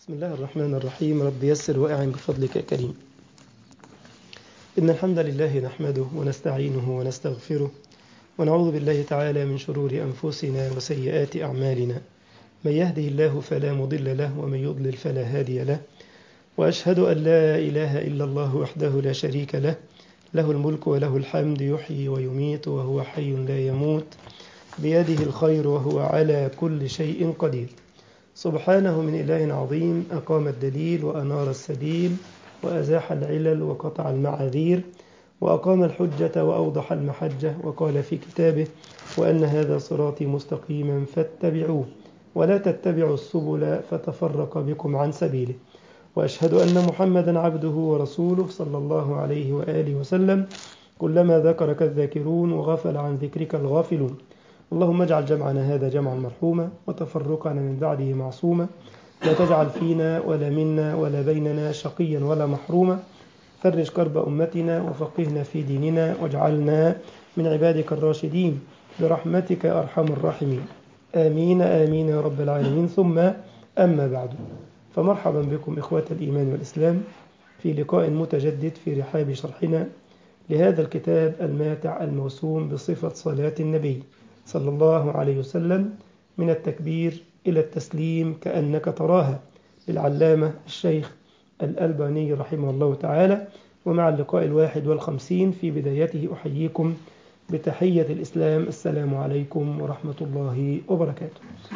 بسم الله الرحمن الرحيم رب يسر وأعن بفضلك يا كريم إن الحمد لله نحمده ونستعينه ونستغفره ونعوذ بالله تعالى من شرور أنفسنا وسيئات أعمالنا من يهده الله فلا مضل له ومن يضلل فلا هادي له وأشهد أن لا إله إلا الله وحده لا شريك له له الملك وله الحمد يحيي ويميت وهو حي لا يموت بيده الخير وهو على كل شيء قدير سبحانه من إله عظيم أقام الدليل وأنار السبيل وأزاح العلل وقطع المعاذير وأقام الحجة وأوضح المحجة وقال في كتابه وأن هذا صراطي مستقيما فاتبعوه ولا تتبعوا السبل فتفرق بكم عن سبيله وأشهد أن محمدا عبده ورسوله صلى الله عليه وآله وسلم كلما ذكرك الذاكرون وغفل عن ذكرك الغافلون اللهم اجعل جمعنا هذا جمعا مرحوما وتفرقنا من بعده معصوما لا تجعل فينا ولا منا ولا بيننا شقيا ولا محروما فرج كرب أمتنا وفقهنا في ديننا واجعلنا من عبادك الراشدين برحمتك يا أرحم الراحمين آمين آمين يا رب العالمين ثم أما بعد فمرحبا بكم إخوة الإيمان والإسلام في لقاء متجدد في رحاب شرحنا لهذا الكتاب الماتع الموسوم بصفة صلاة النبي صلى الله عليه وسلم من التكبير إلى التسليم كأنك تراها للعلامة الشيخ الألباني رحمه الله تعالى ومع اللقاء الواحد والخمسين في بدايته أحييكم بتحية الإسلام السلام عليكم ورحمة الله وبركاته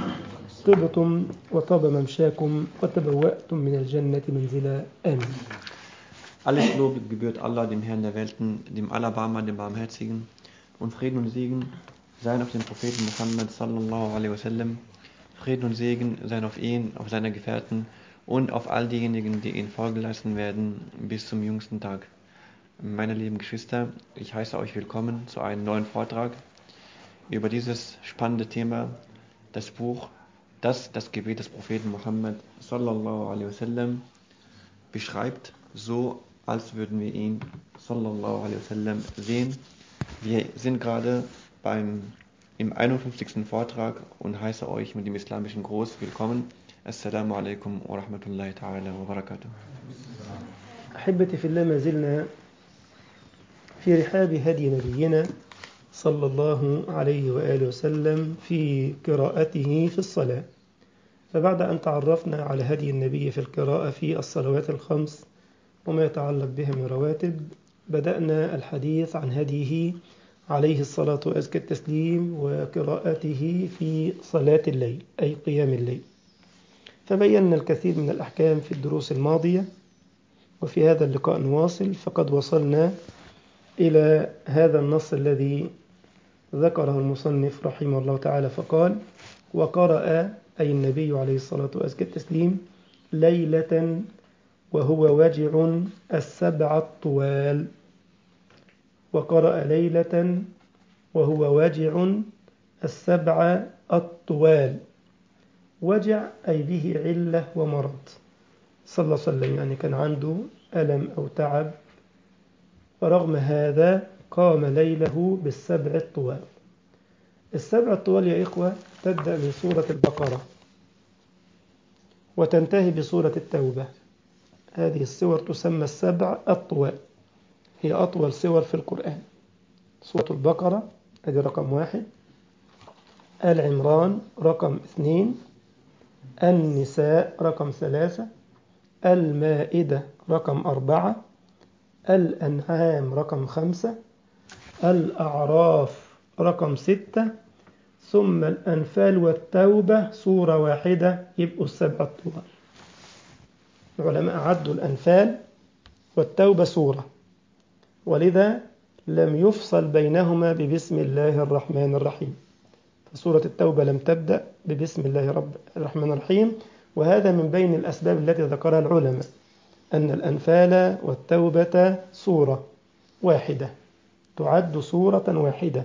طبتم وطاب ممشاكم وتبوأتم من الجنة منزلا آمين Alles Lob gebührt Allah, dem Herrn der Welten, dem Allerbarmer, dem Barmherzigen. Und Frieden und Segen seien auf den Propheten Muhammad sallallahu alaihi wasallam. Frieden und Segen seien auf ihn, auf seine Gefährten und auf all diejenigen, die ihn vorgelassen werden bis zum jüngsten Tag. Meine lieben Geschwister, ich heiße euch willkommen zu einem neuen Vortrag über dieses spannende Thema, das Buch, das das Gebet des Propheten Muhammad sallallahu alaihi wasallam beschreibt, so als würden wir ihn sallallahu alaihi wasallam sehen. Wir sind gerade beim im 51. Vortrag und heiße euch mit dem islamischen Gruß willkommen. Assalamu alaikum wa rahmatullahi ta'ala wa barakatuh. أحبتي في الله ما زلنا في رحاب هدي نبينا صلى الله عليه وآله وسلم في قراءته في الصلاة فبعد أن تعرفنا على هدي النبي في القراءة في الصلوات الخمس وما يتعلق بها من رواتب بدأنا الحديث عن هديه عليه الصلاة وأزكى التسليم وقراءته في صلاة الليل أي قيام الليل فبينا الكثير من الأحكام في الدروس الماضية وفي هذا اللقاء نواصل فقد وصلنا إلى هذا النص الذي ذكره المصنف رحمه الله تعالى فقال وقرأ أي النبي عليه الصلاة وأزكى التسليم ليلة وهو وجع السبع الطوال وقرأ ليلة وهو وجع السبع الطوال وجع أي به علة ومرض صلى الله عليه وسلم يعني كان عنده ألم أو تعب ورغم هذا قام ليله بالسبع الطوال السبع الطوال يا إخوة تبدأ من سورة البقرة وتنتهي بسورة التوبة هذه السور تسمى السبع الطوال هي أطول سور في القرآن سورة البقرة هذه رقم واحد آل عمران رقم اثنين النساء رقم ثلاثة المائدة رقم أربعة الأنعام رقم خمسة الأعراف رقم ستة ثم الأنفال والتوبة سورة واحدة يبقوا السبعة الطوال العلماء عدوا الأنفال والتوبة سورة ولذا لم يفصل بينهما ببسم الله الرحمن الرحيم فسورة التوبة لم تبدأ ببسم الله رب الرحمن الرحيم وهذا من بين الأسباب التي ذكرها العلماء أن الأنفال والتوبة سورة واحدة تعد سورة واحدة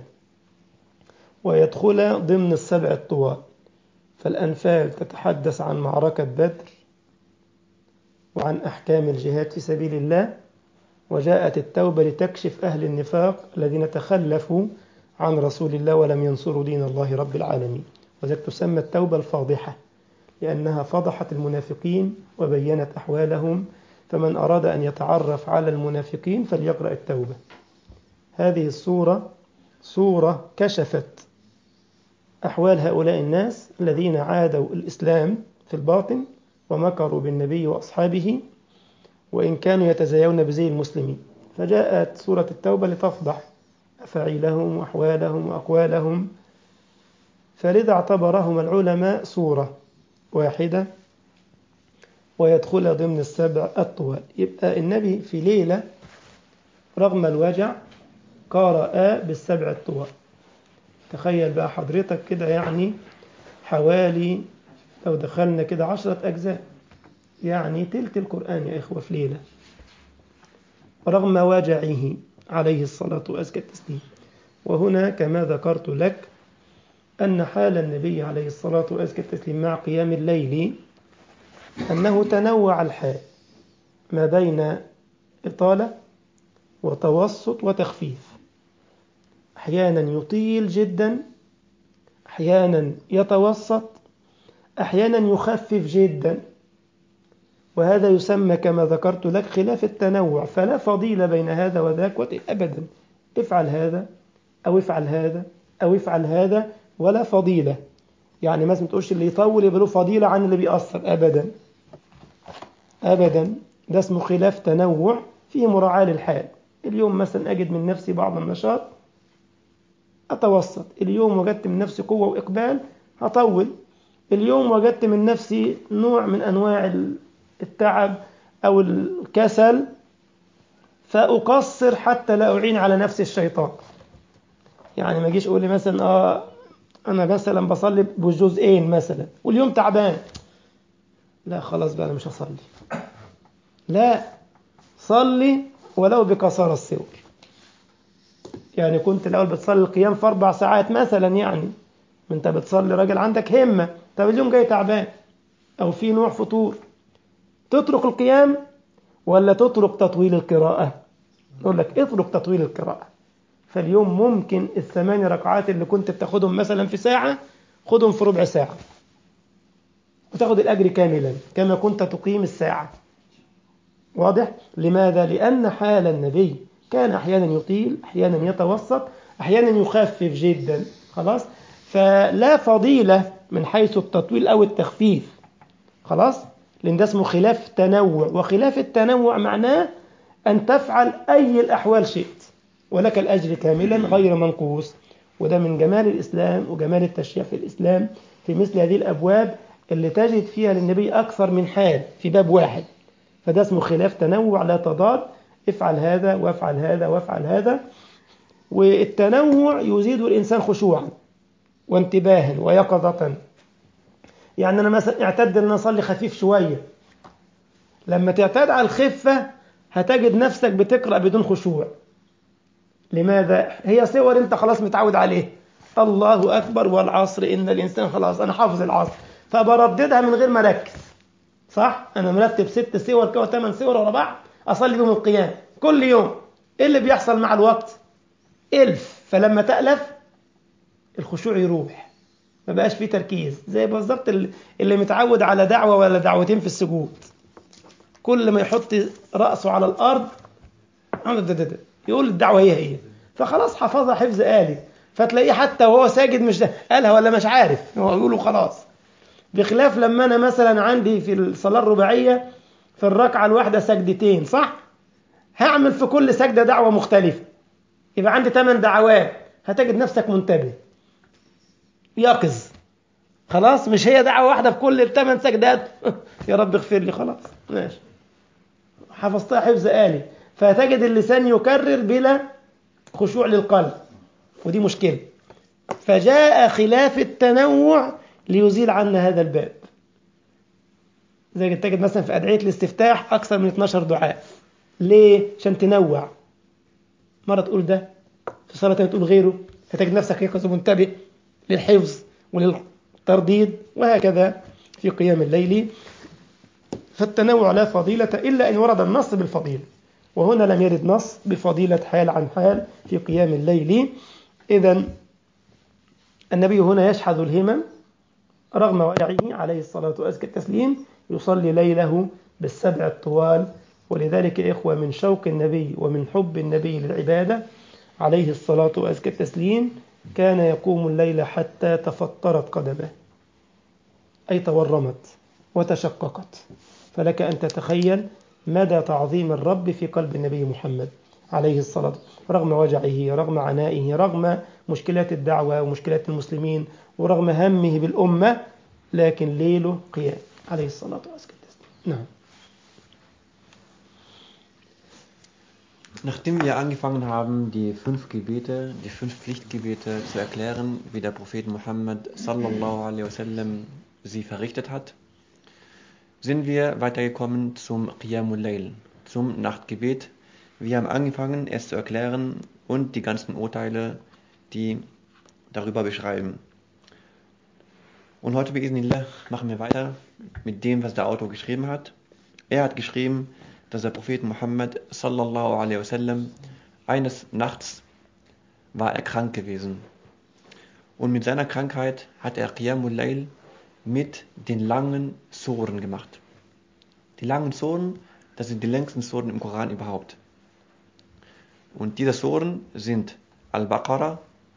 ويدخل ضمن السبع الطوال فالأنفال تتحدث عن معركة بدر وعن أحكام الجهاد في سبيل الله وجاءت التوبة لتكشف أهل النفاق الذين تخلفوا عن رسول الله ولم ينصروا دين الله رب العالمين وذلك تسمى التوبة الفاضحة لأنها فضحت المنافقين وبينت أحوالهم فمن أراد أن يتعرف على المنافقين فليقرأ التوبة هذه الصورة صورة كشفت أحوال هؤلاء الناس الذين عادوا الإسلام في الباطن ومكروا بالنبي وأصحابه وإن كانوا يتزايون بزي المسلمين فجاءت سورة التوبة لتفضح أفعيلهم وأحوالهم وأقوالهم فلذا اعتبرهم العلماء صورة واحدة ويدخل ضمن السبع الطوال يبقى النبي في ليلة رغم الوجع قرأ بالسبع الطوال تخيل بقى حضرتك كده يعني حوالي لو دخلنا كده عشرة أجزاء يعني تلت القرآن يا إخوة في ليلة رغم وجعه عليه الصلاة وأزكى التسليم وهنا كما ذكرت لك أن حال النبي عليه الصلاة وأزكى التسليم مع قيام الليل أنه تنوع الحال ما بين إطالة وتوسط وتخفيف أحيانا يطيل جدا أحيانا يتوسط أحيانا يخفف جدا وهذا يسمى كما ذكرت لك خلاف التنوع فلا فضيلة بين هذا وذاك أبدا افعل هذا أو افعل هذا أو افعل هذا ولا فضيلة يعني مثلا تقولش اللي يطول يبقى له فضيلة عن اللي بيأثر أبدا أبدا ده اسمه خلاف تنوع فيه مراعاة للحال اليوم مثلا أجد من نفسي بعض النشاط أتوسط اليوم وجدت من نفسي قوة وإقبال هطول اليوم وجدت من نفسي نوع من أنواع التعب أو الكسل فأقصر حتى لا أعين على نفسي الشيطان يعني ما أجيش أقول لي مثلا آه أنا مثلا بصلي بجزئين مثلا واليوم تعبان لا خلاص بقى أنا مش هصلي لا صلي ولو بقصارى السور يعني كنت الأول بتصلي القيام في أربع ساعات مثلا يعني أنت بتصلي راجل عندك همة طب اليوم جاي تعبان أو في نوع فطور تترك القيام ولا تترك تطويل القراءة يقول لك اترك تطويل القراءة فاليوم ممكن الثماني ركعات اللي كنت بتاخدهم مثلا في ساعة خدهم في ربع ساعة وتاخد الأجر كاملا كما كنت تقيم الساعة واضح؟ لماذا؟ لأن حال النبي كان أحيانا يطيل أحيانا يتوسط أحيانا يخفف جدا خلاص؟ فلا فضيلة من حيث التطويل أو التخفيف خلاص؟ لأن ده اسمه خلاف تنوع وخلاف التنوع معناه أن تفعل أي الأحوال شئت ولك الأجر كاملا غير منقوص وده من جمال الإسلام وجمال التشريع في الإسلام في مثل هذه الأبواب اللي تجد فيها للنبي أكثر من حال في باب واحد فده اسمه خلاف تنوع لا تضاد افعل هذا وافعل هذا وافعل هذا والتنوع يزيد الإنسان خشوعا وانتباها ويقظة يعني أنا مثلا اعتد أن أصلي خفيف شوية لما تعتاد على الخفة هتجد نفسك بتقرأ بدون خشوع لماذا؟ هي صور أنت خلاص متعود عليه الله أكبر والعصر إن الإنسان خلاص أنا حافظ العصر فبرددها من غير ما أركز صح؟ أنا مرتب ست صور كده ثمان صور ورا بعض أصلي بهم القيام كل يوم إيه اللي بيحصل مع الوقت؟ ألف فلما تألف الخشوع يروح ما بقاش فيه تركيز زي بالظبط اللي متعود على دعوة ولا دعوتين في السجود كل ما يحط رأسه على الأرض يقول الدعوة هي هي فخلاص حفظها حفظ آلي فتلاقيه حتى وهو ساجد مش ده قالها ولا مش عارف هو يقوله خلاص بخلاف لما أنا مثلا عندي في الصلاة الرباعية في الركعة الواحدة سجدتين صح؟ هعمل في كل سجدة دعوة مختلفة يبقى عندي ثمان دعوات هتجد نفسك منتبه يقظ خلاص مش هي دعوة واحدة في كل الثمان سجدات يا رب اغفر لي خلاص ماشي حفظتها حفظ آلي فتجد اللسان يكرر بلا خشوع للقلب ودي مشكلة فجاء خلاف التنوع ليزيل عنا هذا الباب زي تجد مثلا في أدعية الاستفتاح أكثر من 12 دعاء ليه؟ عشان تنوع مرة تقول ده في صلاة تقول غيره فتجد نفسك يقظ منتبه للحفظ وللترديد وهكذا في قيام الليل فالتنوع لا فضيلة إلا أن ورد النص بالفضيلة وهنا لم يرد نص بفضيلة حال عن حال في قيام الليل إذا النبي هنا يشحذ الهمم رغم وجعه عليه الصلاة وأزكى التسليم يصلي ليله بالسبع الطوال ولذلك يا إخوة من شوق النبي ومن حب النبي للعبادة عليه الصلاة وأزكى التسليم كان يقوم الليل حتى تفطرت قدمه أي تورمت وتشققت فلك أن تتخيل مدى تعظيم الرب في قلب النبي محمد عليه الصلاة رغم وجعه رغم عنائه رغم مشكلات الدعوة ومشكلات المسلمين ورغم همه بالأمة لكن ليله قيام عليه الصلاة والسلام نعم Nachdem wir angefangen haben, die fünf Gebete, die fünf Pflichtgebete zu erklären, wie der Prophet Muhammad sallallahu alaihi wasallam sie verrichtet hat, sind wir weitergekommen zum Qiyamul Layl, zum Nachtgebet. Wir haben angefangen, es zu erklären und die ganzen Urteile, die darüber beschreiben. Und heute, Bismillah, machen wir weiter mit dem, was der Autor geschrieben hat. Er hat geschrieben, dass der Prophet Muhammad sallallahu alaihi wasallam eines Nachts war er krank gewesen. Und mit seiner Krankheit hat er Qiyamul Layl mit den langen Suren gemacht. Die langen Suren, das sind die längsten Suren im Koran überhaupt. Und diese Suren sind Al-Baqarah,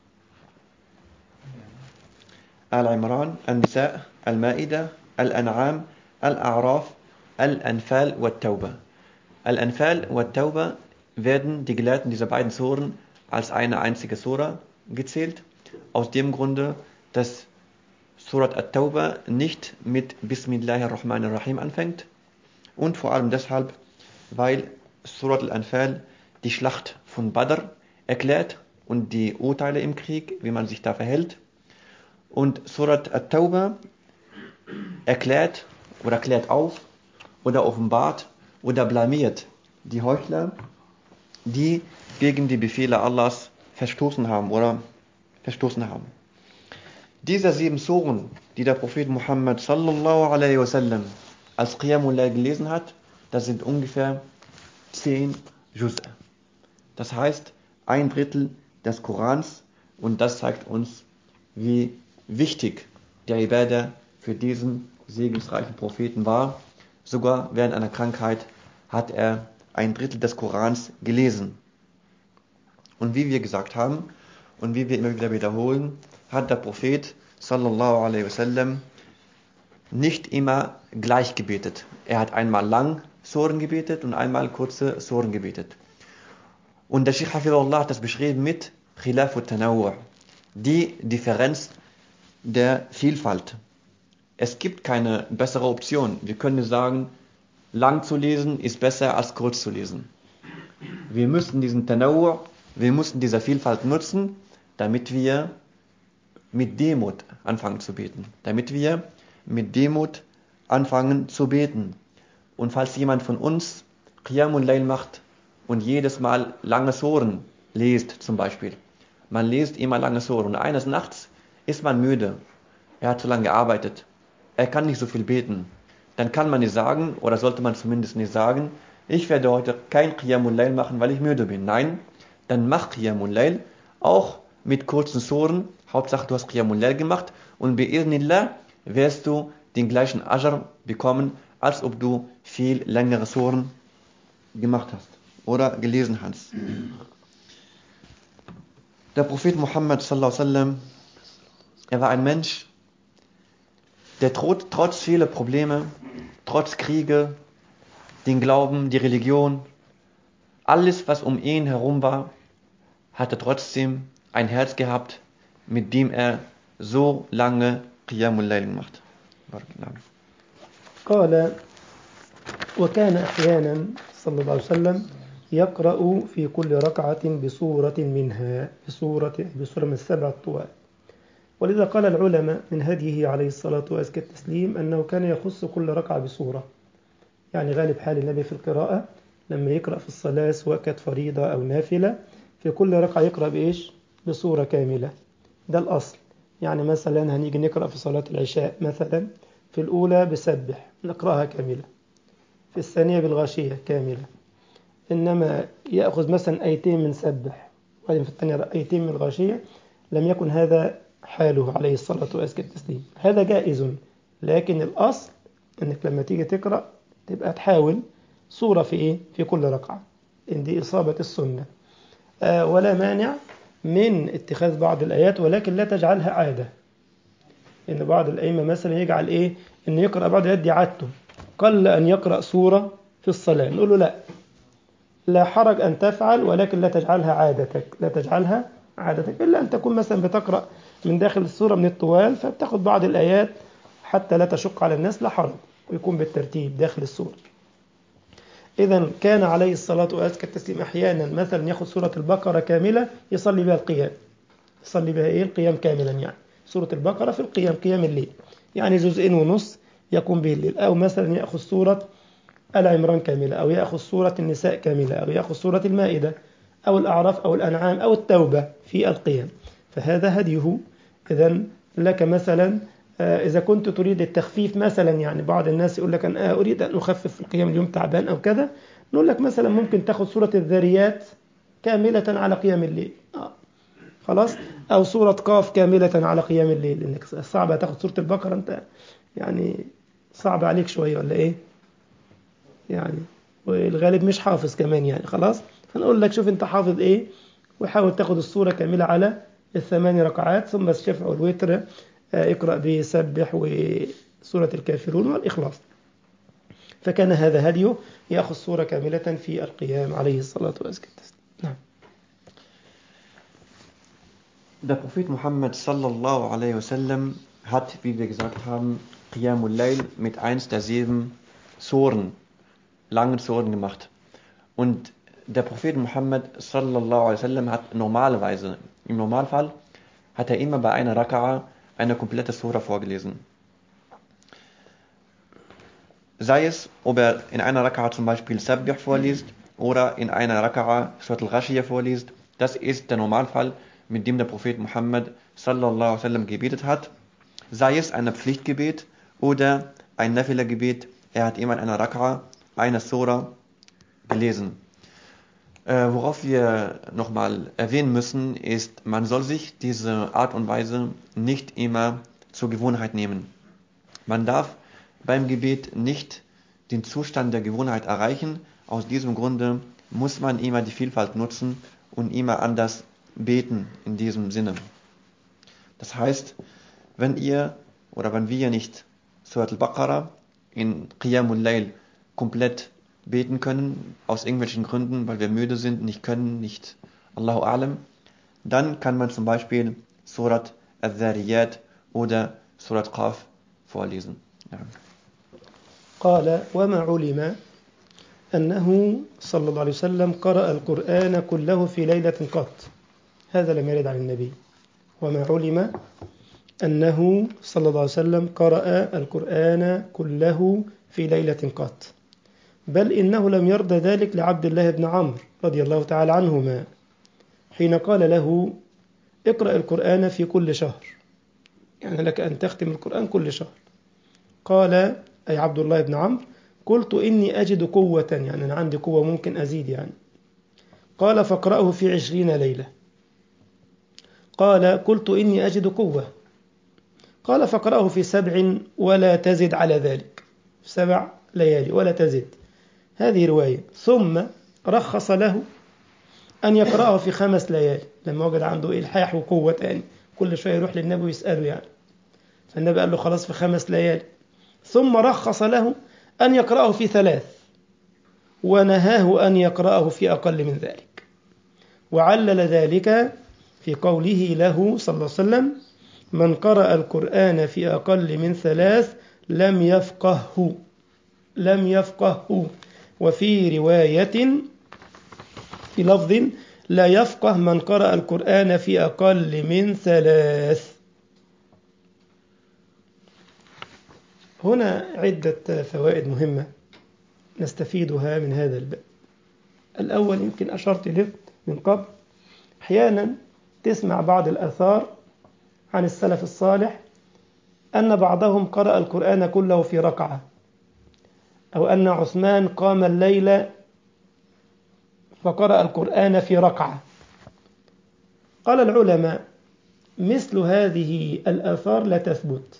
Al-Imran, Al-Nisa, Al-Ma'idah, Al-An'am, Al-A'raf, Al-Anfal und Tauba. Al-Anfal und Tauba werden die Gelehrten dieser beiden Suren als eine einzige Sura gezählt, aus dem Grunde, dass Surat At-Tauba nicht mit Bismillahir Rahmanir Rahim anfängt und vor allem deshalb, weil Surat Al-Anfal die Schlacht von Badr erklärt und die Urteile im Krieg, wie man sich da verhält. Und Surat At-Tauba erklärt oder klärt auf oder offenbart oder blamiert die Heuchler, die gegen die Befehle Allahs verstoßen haben oder verstoßen haben. Diese sieben Suren, die der Prophet Muhammad sallallahu alaihi wasallam als Qiyamullah gelesen hat, das sind ungefähr zehn Juz. Das heißt, ein Drittel des Korans und das zeigt uns, wie wichtig der Ibadah für diesen segensreichen Propheten war. Sogar während einer Krankheit hat er ein Drittel des Korans gelesen. Und wie wir gesagt haben und wie wir immer wieder wiederholen, hat der Prophet sallallahu alaihi wasallam nicht immer gleich gebetet. Er hat einmal lang Soren gebetet und einmal kurze Soren gebetet. Und der Sheikh Hafidullah hat das beschrieben mit Khilaf Tanawu', die Differenz der Vielfalt. Es gibt keine bessere Option. Wir können sagen, lang zu lesen ist besser als kurz zu lesen. Wir müssen diesen Tanawu', wir müssen diese Vielfalt nutzen, damit wir mit Demut anfangen zu beten. Damit wir mit Demut anfangen zu beten. Und falls jemand von uns Qiyamul Layl macht und jedes Mal lange Soren liest zum Beispiel, man liest immer lange Soren und eines Nachts ist man müde, er hat zu lange gearbeitet, er kann nicht so viel beten, dann kann man nicht sagen, oder sollte man zumindest nicht sagen, ich werde heute kein Qiyamul Layl machen, weil ich müde bin. Nein, dann mach Qiyamul Layl auch mit kurzen Soren. Hauptsache du hast Qiyamul Layl gemacht und bi'irnillah wirst du den gleichen Ajr bekommen, als ob du viel längere Soren gemacht hast oder gelesen hast. Der Prophet Muhammad sallallahu alaihi wasallam, er war ein Mensch, der trotz, trotz vieler Probleme, trotz Kriege, den Glauben, die Religion, alles, was um ihn herum war, hatte trotzdem ein Herz gehabt, mit dem er so lange Qiyamul Layl gemacht. قال وكان أحيانا صلى الله عليه وسلم يقرأ في كل ركعة بصورة منها بصورة بصورة من السبع الطوال ولذا قال العلماء من هديه عليه الصلاة وأزكى التسليم أنه كان يخص كل ركعة بصورة يعني غالب حال النبي في القراءة لما يقرأ في الصلاة سواء كانت فريضة أو نافلة في كل ركعة يقرأ بإيش؟ بصورة كاملة ده الأصل يعني مثلا هنيجي نقرأ في صلاة العشاء مثلا في الأولى بسبح نقرأها كاملة في الثانية بالغاشية كاملة إنما يأخذ مثلا أيتين من سبح وبعدين في الثانية أيتين من الغاشية لم يكن هذا حاله عليه الصلاة وأزكى التسليم هذا جائز لكن الأصل أنك لما تيجي تقرأ تبقى تحاول صورة في إيه؟ في كل ركعة إن دي إصابة السنة آه ولا مانع من اتخاذ بعض الآيات ولكن لا تجعلها عادة إن بعض الأئمة مثلا يجعل إيه إن يقرأ بعض الآيات دي عادته قل أن يقرأ سورة في الصلاة نقول له لا لا حرج أن تفعل ولكن لا تجعلها عادتك لا تجعلها عادتك إلا أن تكون مثلا بتقرأ من داخل السورة من الطوال فبتاخد بعض الآيات حتى لا تشق على الناس لا حرج ويكون بالترتيب داخل السورة إذا كان عليه الصلاة وأزكى التسليم أحيانا مثلا يأخذ سورة البقرة كاملة يصلي بها القيام يصلي بها إيه القيام كاملا يعني سورة البقرة في القيام قيام الليل يعني جزئين ونص يقوم به الليل أو مثلا يأخذ سورة آل عمران كاملة أو يأخذ سورة النساء كاملة أو يأخذ سورة المائدة أو الأعراف أو الأنعام أو التوبة في القيام فهذا هديه إذا لك مثلا إذا كنت تريد التخفيف مثلا يعني بعض الناس يقول لك أنا أريد أن أخفف في القيام اليوم تعبان أو كذا نقول لك مثلا ممكن تاخذ سورة الذاريات كاملة على قيام الليل آه. خلاص أو سورة قاف كاملة على قيام الليل إنك صعب تاخذ سورة البقرة أنت يعني صعب عليك شوية ولا إيه يعني والغالب مش حافظ كمان يعني خلاص فنقول لك شوف أنت حافظ إيه وحاول تاخذ السورة كاملة على الثماني ركعات ثم الشفع والوتر اقرأ بسبح وسورة الكافرون والإخلاص فكان هذا هديه يأخذ سورة كاملة في القيام عليه الصلاة والسلام نعم Der Prophet Muhammad sallallahu alaihi wasallam hat, wie wir gesagt haben, Qiyamul Layl mit eins der sieben Suren, langen Suren gemacht. Und der Prophet Muhammad sallallahu alaihi wasallam hat normalerweise, im Normalfall, hat er immer bei einer Raka'a eine komplette Sura vorgelesen. Sei es, ob er in einer Raka'a zum Beispiel Sabbih vorliest oder in einer Raka'a Surat al-Ghashiyah vorliest. Das ist der Normalfall, mit dem der Prophet Muhammad sallallahu alaihi wasallam gebetet hat. Sei es ein Pflichtgebet oder ein Nafila-Gebet, er hat immer in einer Raka'a eine Sura gelesen. Äh, worauf wir nochmal erwähnen müssen, ist, man soll sich diese Art und Weise nicht immer zur Gewohnheit nehmen. Man darf beim Gebet nicht den Zustand der Gewohnheit erreichen. Aus diesem Grunde muss man immer die Vielfalt nutzen und immer anders beten in diesem Sinne. Das heißt, wenn ihr oder wenn wir nicht Surat al-Baqarah in Qiyamul Layl komplett beten können, aus irgendwelchen Gründen, weil wir müde sind, nicht können, nicht Allahu Alam, dann kann man zum Beispiel Surat al-Dhariyat oder Surat Qaf vorlesen. Ja. قال وما علم أنه صلى الله عليه وسلم قرأ القرآن كله في ليلة قط هذا لم يرد عن النبي وما علم أنه صلى الله عليه وسلم قرأ القرآن كله في ليلة قط بل إنه لم يرضى ذلك لعبد الله بن عمرو رضي الله تعالى عنهما حين قال له اقرأ القرآن في كل شهر يعني لك أن تختم القرآن كل شهر قال أي عبد الله بن عمرو قلت إني أجد قوة يعني أنا عندي قوة ممكن أزيد يعني قال فاقرأه في عشرين ليلة قال قلت إني أجد قوة قال فاقرأه في سبع ولا تزد على ذلك سبع ليالي ولا تزد هذه رواية ثم رخص له أن يقرأه في خمس ليالي لما وجد عنده إلحاح وقوة تاني كل شوية يروح للنبي ويسأله يعني فالنبي قال له خلاص في خمس ليالي ثم رخص له أن يقرأه في ثلاث ونهاه أن يقرأه في أقل من ذلك وعلل ذلك في قوله له صلى الله عليه وسلم من قرأ القرآن في أقل من ثلاث لم يفقهه لم يفقهه وفي رواية في لفظ لا يفقه من قرأ القرآن في أقل من ثلاث هنا عدة فوائد مهمة نستفيدها من هذا الباب الأول يمكن أشرت له من قبل أحيانا تسمع بعض الآثار عن السلف الصالح أن بعضهم قرأ القرآن كله في ركعة أو أن عثمان قام الليل فقرأ القرآن في ركعة قال العلماء مثل هذه الآثار لا تثبت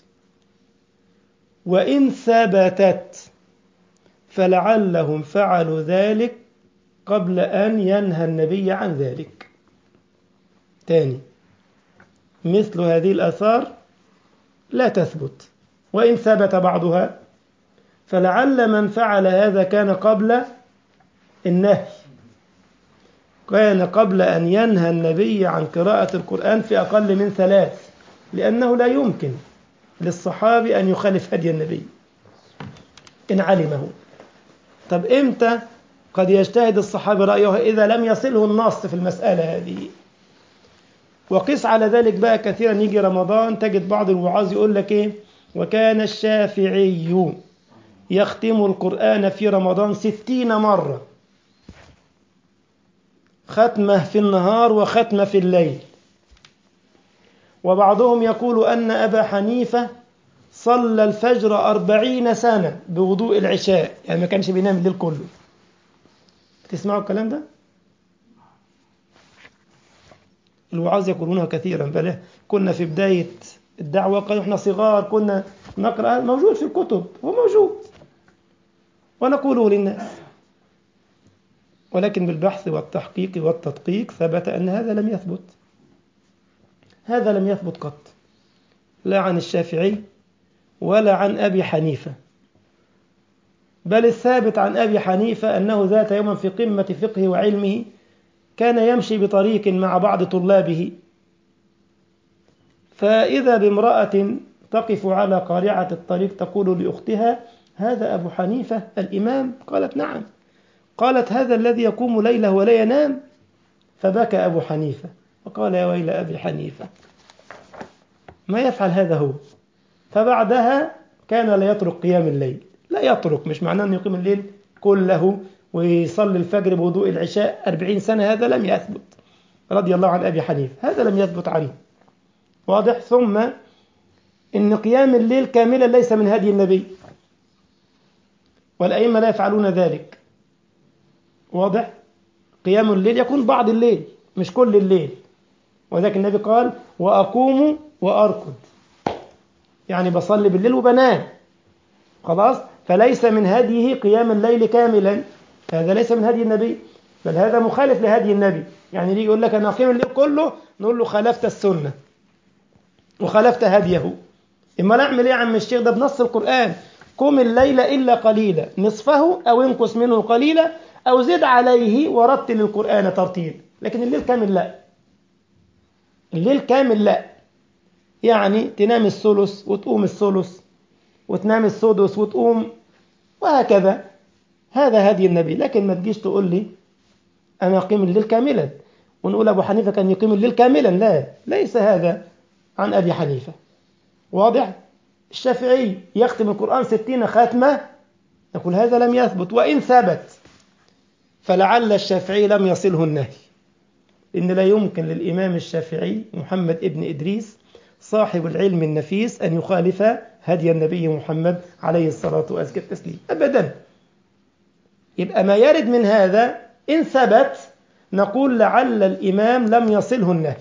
وإن ثبتت فلعلهم فعلوا ذلك قبل أن ينهى النبي عن ذلك تاني مثل هذه الآثار لا تثبت وإن ثبت بعضها فلعل من فعل هذا كان قبل النهي كان قبل أن ينهى النبي عن قراءة القرآن في أقل من ثلاث لأنه لا يمكن للصحابي أن يخالف هدي النبي إن علمه طب إمتى قد يجتهد الصحابي رأيه إذا لم يصله النص في المسألة هذه وقس على ذلك بقى كثيرا يجي رمضان تجد بعض الوعاظ يقول لك إيه وكان الشافعي يختم القرآن في رمضان ستين مرة ختمة في النهار وختمة في الليل وبعضهم يقول أن أبا حنيفة صلى الفجر أربعين سنة بوضوء العشاء يعني ما كانش بينام الليل كله تسمعوا الكلام ده؟ الوعاظ يقولونها كثيرا بل كنا في بداية الدعوة قالوا احنا صغار كنا نقرأ موجود في الكتب هو موجود ونقوله للناس ولكن بالبحث والتحقيق والتدقيق ثبت أن هذا لم يثبت هذا لم يثبت قط لا عن الشافعي ولا عن أبي حنيفة بل الثابت عن أبي حنيفة أنه ذات يوم في قمة فقهه وعلمه كان يمشي بطريق مع بعض طلابه فإذا بامرأة تقف على قارعة الطريق تقول لأختها هذا أبو حنيفة الإمام قالت نعم قالت هذا الذي يقوم ليله ولا ينام فبكى أبو حنيفة وقال يا ويل أبي حنيفة ما يفعل هذا هو فبعدها كان لا يترك قيام الليل لا يترك مش معناه أنه يقيم الليل كله ويصلي الفجر بوضوء العشاء أربعين سنة هذا لم يثبت رضي الله عن أبي حنيفة هذا لم يثبت عنه واضح ثم إن قيام الليل كاملا ليس من هدي النبي والأئمة لا يفعلون ذلك واضح قيام الليل يكون بعض الليل مش كل الليل وذلك النبي قال وأقوم وأركض يعني بصلي بالليل وبنام خلاص فليس من هديه قيام الليل كاملا هذا ليس من هدي النبي بل هذا مخالف لهدي النبي يعني يجي يقول لك أنا أقيم الليل كله نقول له خالفت السنة وخالفت هديه إما نعمل إيه يا عم الشيخ ده بنص القرآن قم الليل إلا قليلا نصفه أو انقص منه قليلا أو زد عليه ورتل القرآن ترتيل لكن الليل كامل لا الليل كامل لا يعني تنام الثلث وتقوم الثلث وتنام السدس وتقوم وهكذا هذا هدي النبي لكن ما تجيش تقول لي أنا أقيم الليل كاملا ونقول أبو حنيفة كان يقيم الليل كاملا لا ليس هذا عن أبي حنيفة واضح الشافعي يختم القرآن ستين ختمة نقول هذا لم يثبت وإن ثبت فلعل الشافعي لم يصله النهي إن لا يمكن للإمام الشافعي محمد ابن إدريس صاحب العلم النفيس أن يخالف هدي النبي محمد عليه الصلاة وأزكى التسليم أبدا يبقى ما يرد من هذا إن ثبت نقول لعل الإمام لم يصله النهي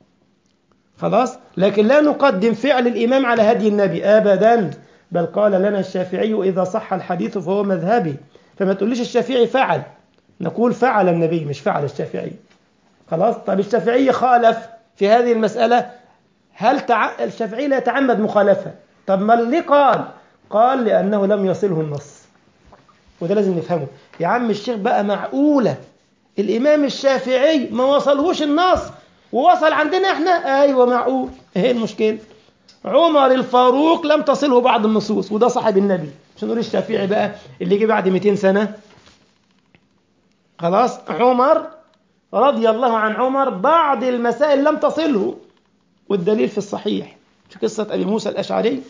خلاص لكن لا نقدم فعل الإمام على هدي النبي أبدا بل قال لنا الشافعي إذا صح الحديث فهو مذهبي فما تقوليش الشافعي فعل نقول فعل النبي مش فعل الشافعي خلاص طب الشافعي خالف في هذه المسألة هل تع... الشافعي لا يتعمد مخالفة طب ما ليه قال قال لأنه لم يصله النص وده لازم نفهمه يا عم الشيخ بقى معقولة الإمام الشافعي ما وصلهوش النص ووصل عندنا احنا ايوه معقول ايه المشكله عمر الفاروق لم تصله بعض النصوص وده صاحب النبي مش نقول الشافعي بقى اللي جه بعد 200 سنه خلاص عمر رضي الله عن عمر بعض المسائل لم تصله والدليل في الصحيح في قصة أبي موسى الأشعري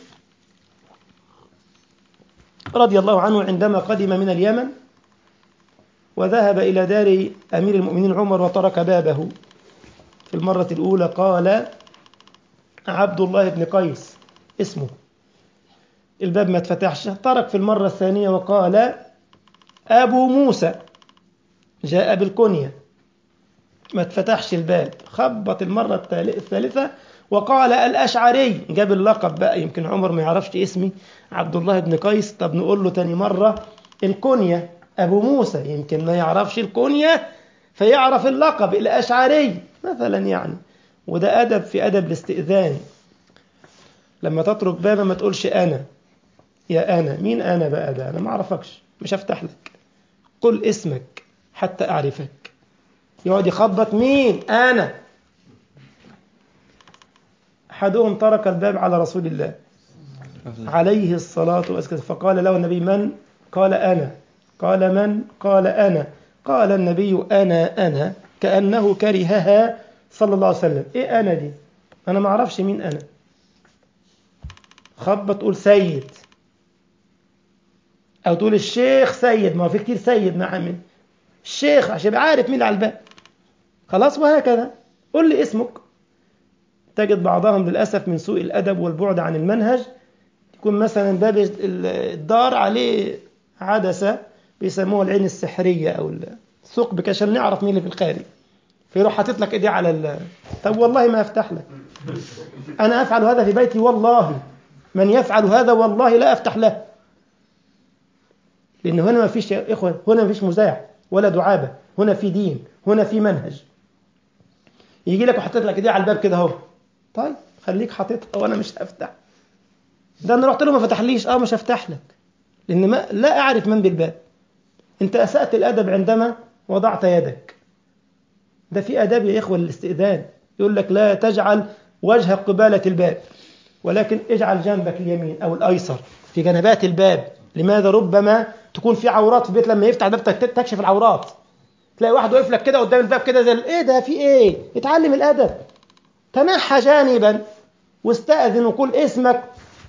رضي الله عنه عندما قدم من اليمن وذهب إلى دار أمير المؤمنين عمر وترك بابه في المرة الأولى قال عبد الله بن قيس اسمه الباب ما اتفتحش ترك في المرة الثانية وقال أبو موسى جاء بالكنية ما اتفتحش الباب خبط المرة الثالثة وقال الأشعري جاب اللقب بقى يمكن عمر ما يعرفش اسمي عبد الله بن قيس طب نقول له تاني مرة الكنية أبو موسى يمكن ما يعرفش الكنية فيعرف اللقب الأشعري مثلا يعني وده أدب في أدب الاستئذان لما تترك بابا ما تقولش أنا يا أنا مين أنا بقى ده أنا ما أعرفكش مش هفتح لك قل اسمك حتى أعرفك يقعد يخبط مين أنا أحدهم ترك الباب على رسول الله عليه الصلاة والسلام فقال له النبي من قال أنا قال من قال أنا قال النبي أنا أنا كأنه كرهها صلى الله عليه وسلم إيه أنا دي أنا ما أعرفش مين أنا خبط تقول سيد أو تقول الشيخ سيد ما هو في كتير سيد مع من الشيخ عشان يبقى عارف مين اللي على الباب خلاص وهكذا قل لي اسمك تجد بعضهم للأسف من سوء الأدب والبعد عن المنهج يكون مثلا باب الدار عليه عدسة بيسموها العين السحرية أو الثقب عشان نعرف مين اللي في الخارج فيروح حاطط لك ايديه على ال... طب والله ما افتح لك انا افعل هذا في بيتي والله من يفعل هذا والله لا افتح له لان هنا ما فيش يا اخوه هنا ما فيش مزاح ولا دعابه هنا في دين هنا في منهج يجي لك وحطيت لك ايديه على الباب كده اهو طيب خليك حاططها وانا مش هفتح ده انا رحت له ما فتحليش اه مش هفتح لك لان ما لا اعرف من بالباب انت اسات الادب عندما وضعت يدك ده في آداب يا إخوة للاستئذان يقول لك لا تجعل وجهك قبالة الباب ولكن اجعل جنبك اليمين أو الأيسر في جنبات الباب لماذا ربما تكون في عورات في البيت لما يفتح الباب تكشف العورات تلاقي واحد واقف لك كده قدام الباب كده زي ايه ده في ايه اتعلم الادب تنحى جانبا واستأذن وقول اسمك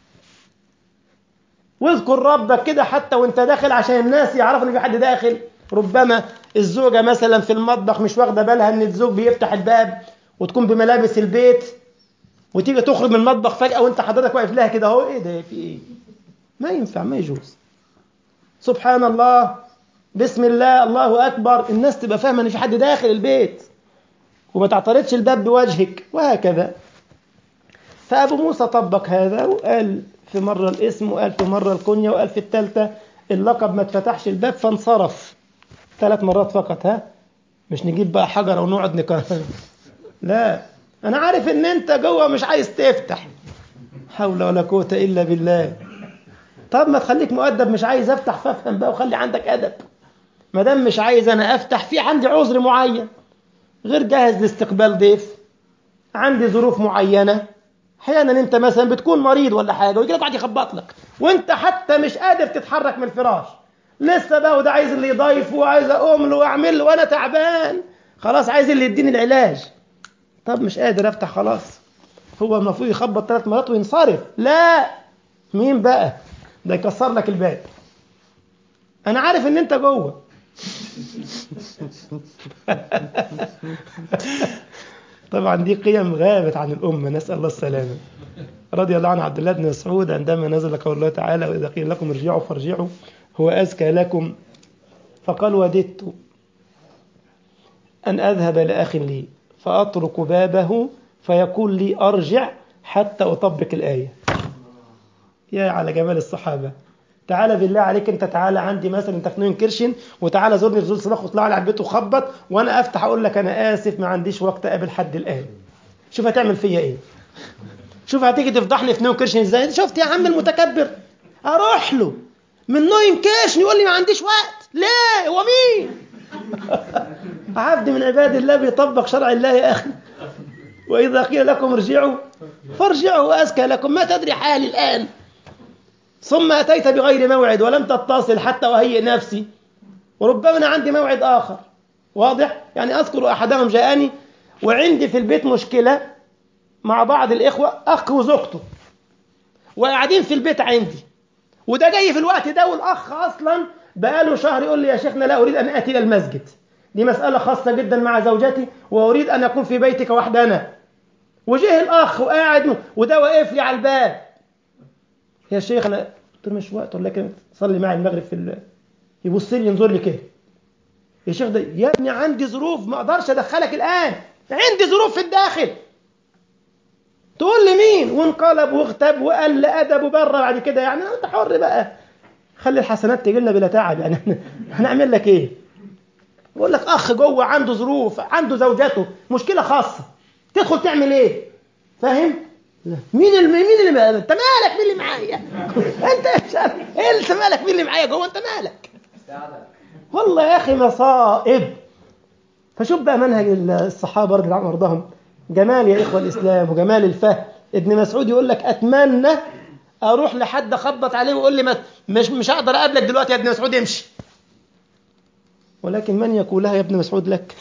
واذكر ربك كده حتى وانت داخل عشان الناس يعرفوا ان في حد داخل ربما الزوجة مثلا في المطبخ مش واخدة بالها ان الزوج بيفتح الباب وتكون بملابس البيت وتيجي تخرج من المطبخ فجأة وانت حضرتك واقف لها كده اهو ايه ده في ايه ما ينفع ما يجوز سبحان الله بسم الله الله اكبر الناس تبقى فاهمة ان في حد داخل البيت وما تعترضش الباب بوجهك وهكذا فأبو موسى طبق هذا وقال في مرة الاسم وقال في مرة الكنية وقال في الثالثة اللقب ما اتفتحش الباب فانصرف ثلاث مرات فقط ها مش نجيب بقى حجر ونقعد نكهر لا انا عارف ان انت جوه مش عايز تفتح حول ولا قوه الا بالله طب ما تخليك مؤدب مش عايز افتح فافهم بقى وخلي عندك ادب ما دام مش عايز انا افتح في عندي عذر معين غير جاهز لاستقبال ضيف عندي ظروف معينه احيانا انت مثلا بتكون مريض ولا حاجه ويجي لك واحد يخبط لك وانت حتى مش قادر تتحرك من الفراش لسه بقى وده عايز اللي يضيف وعايز اقوم له واعمل له وانا تعبان خلاص عايز اللي يديني العلاج طب مش قادر افتح خلاص هو المفروض يخبط ثلاث مرات وينصرف لا مين بقى ده يكسر لك الباب انا عارف ان انت جوه طبعا دي قيم غابت عن الامه نسال الله السلامه رضي الله عن عبد الله بن مسعود عندما نزل قول الله تعالى واذا قيل لكم ارجعوا فارجعوا هو أزكى لكم فقال وددت أن أذهب لأخ لي فأطرق بابه فيقول لي أرجع حتى أطبق الآية يا على جمال الصحابة تعالى بالله عليك انت تعالى عندي مثلا انت في نوين كرشن وتعالى زورني في زول صلاح واطلع لي على البيت وخبط وانا افتح اقول لك انا اسف ما عنديش وقت اقابل حد الان شوف هتعمل فيا ايه شوف هتيجي تفضحني في نوين كرشن ازاي شفت يا عم المتكبر اروح له من نو ينكشني يقول لي ما عنديش وقت ليه هو مين عبد من عباد الله بيطبق شرع الله يا اخي واذا قيل لكم ارجعوا فارجعوا وازكى لكم ما تدري حالي الان ثم اتيت بغير موعد ولم تتصل حتى وهيئ نفسي وربما انا عندي موعد اخر واضح يعني اذكر احدهم جاءني وعندي في البيت مشكله مع بعض الاخوه اخ وزوجته وقاعدين في البيت عندي وده جاي في الوقت ده والاخ اصلا بقاله شهر يقول لي يا شيخنا لا اريد ان اتي الى المسجد دي مساله خاصه جدا مع زوجتي واريد ان اكون في بيتك وحدنا وجه الاخ وقاعد وده واقف لي على الباب يا شيخ انا قلت له مش وقت ولكن صلي معي المغرب في ال... يبص لي ينظر لي كده يا شيخ ده يا ابني عندي ظروف ما اقدرش ادخلك الان عندي ظروف في الداخل تقول لي مين وانقلب واغتاب وقل ادب وبره بعد كده يعني انت حر بقى خلي الحسنات تجي لنا بلا تعب يعني هنعمل لك ايه بقول لك اخ جوه عنده ظروف عنده زوجته مشكله خاصه تدخل تعمل ايه فاهم لا. مين اللي مين اللي معايا انت مالك مين اللي معايا انت مش عارف ايه اللي مالك مين اللي معايا جوه انت مالك والله يا اخي مصائب فشوف بقى منهج الصحابه رضي الله عنهم وارضاهم جمال يا اخوه الاسلام وجمال الفهم ابن مسعود يقول لك اتمنى اروح لحد اخبط عليه ويقول لي مش مش هقدر اقابلك دلوقتي يا ابن مسعود امشي ولكن من يقولها يا ابن مسعود لك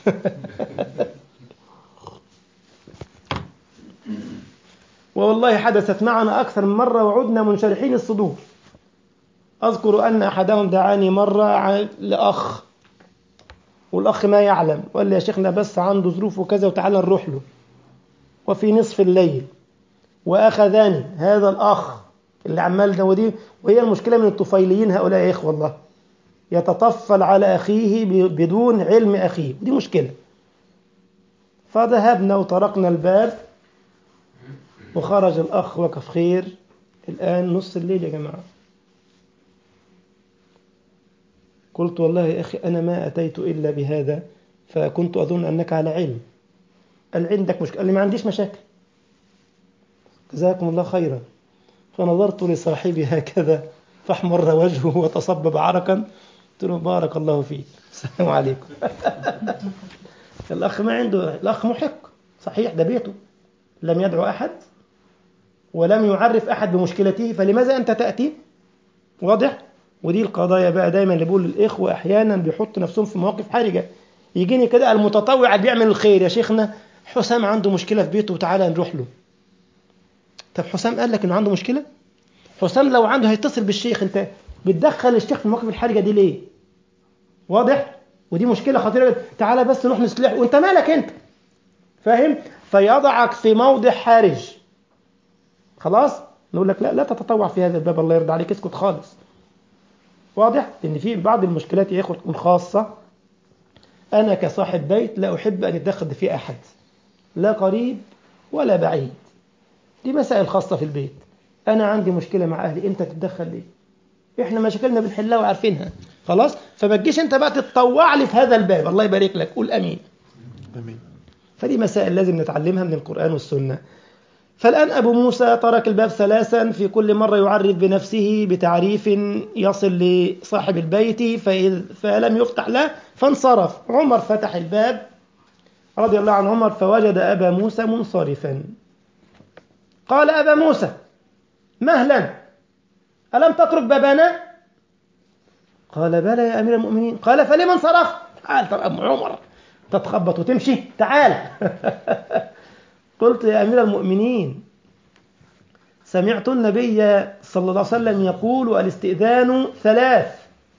والله حدثت معنا أكثر من مرة وعدنا منشرحين الصدور أذكر أن أحدهم دعاني مرة لأخ والأخ ما يعلم وقال لي يا شيخنا بس عنده ظروف وكذا وتعالى نروح له وفي نصف الليل وأخذني هذا الأخ اللي عمال ده ودي وهي المشكلة من الطفيليين هؤلاء يا إخوة الله يتطفل على أخيه بدون علم أخيه ودي مشكلة فذهبنا وطرقنا الباب وخرج الأخ وقف خير الآن نص الليل يا جماعة قلت والله يا أخي أنا ما أتيت إلا بهذا فكنت أظن أنك على علم قال عندك مشكلة قال لي ما عنديش مشاكل جزاكم الله خيرا فنظرت لصاحبي هكذا فاحمر وجهه وتصبب عرقا قلت له بارك الله فيك السلام عليكم الأخ ما عنده الأخ محق صحيح ده بيته لم يدعو أحد ولم يعرف أحد بمشكلته فلماذا أنت تأتي واضح ودي القضايا بقى دايما اللي بقول للإخوة أحيانا بيحط نفسهم في مواقف حرجة يجيني كده المتطوع اللي بيعمل الخير يا شيخنا حسام عنده مشكلة في بيته وتعالى نروح له طب حسام قال لك انه عنده مشكلة حسام لو عنده هيتصل بالشيخ انت بتدخل الشيخ في المواقف الحرجة دي ليه واضح ودي مشكلة خطيرة تعالى بس نروح نصلح وانت مالك انت فاهم فيضعك في موضع حرج خلاص نقول لك لا لا تتطوع في هذا الباب الله يرضى عليك اسكت خالص واضح لان في بعض المشكلات يا اخوه تكون خاصه انا كصاحب بيت لا احب ان يتدخل في احد لا قريب ولا بعيد دي مسائل خاصه في البيت انا عندي مشكله مع اهلي انت تتدخل ليه احنا مشاكلنا بنحلها وعارفينها خلاص فما تجيش انت بقى تتطوع لي في هذا الباب الله يبارك لك قول امين امين فدي مسائل لازم نتعلمها من القران والسنه فالآن أبو موسى ترك الباب ثلاثا في كل مرة يعرف بنفسه بتعريف يصل لصاحب البيت فإذ فلم يفتح له فانصرف عمر فتح الباب رضي الله عن عمر فوجد أبا موسى منصرفا قال أبا موسى مهلا ألم تترك بابنا قال بلى يا أمير المؤمنين قال فلما انصرف تعال طب أبو عمر تتخبط وتمشي تعال قلت يا أمير المؤمنين سمعت النبي صلى الله عليه وسلم يقول الاستئذان ثلاث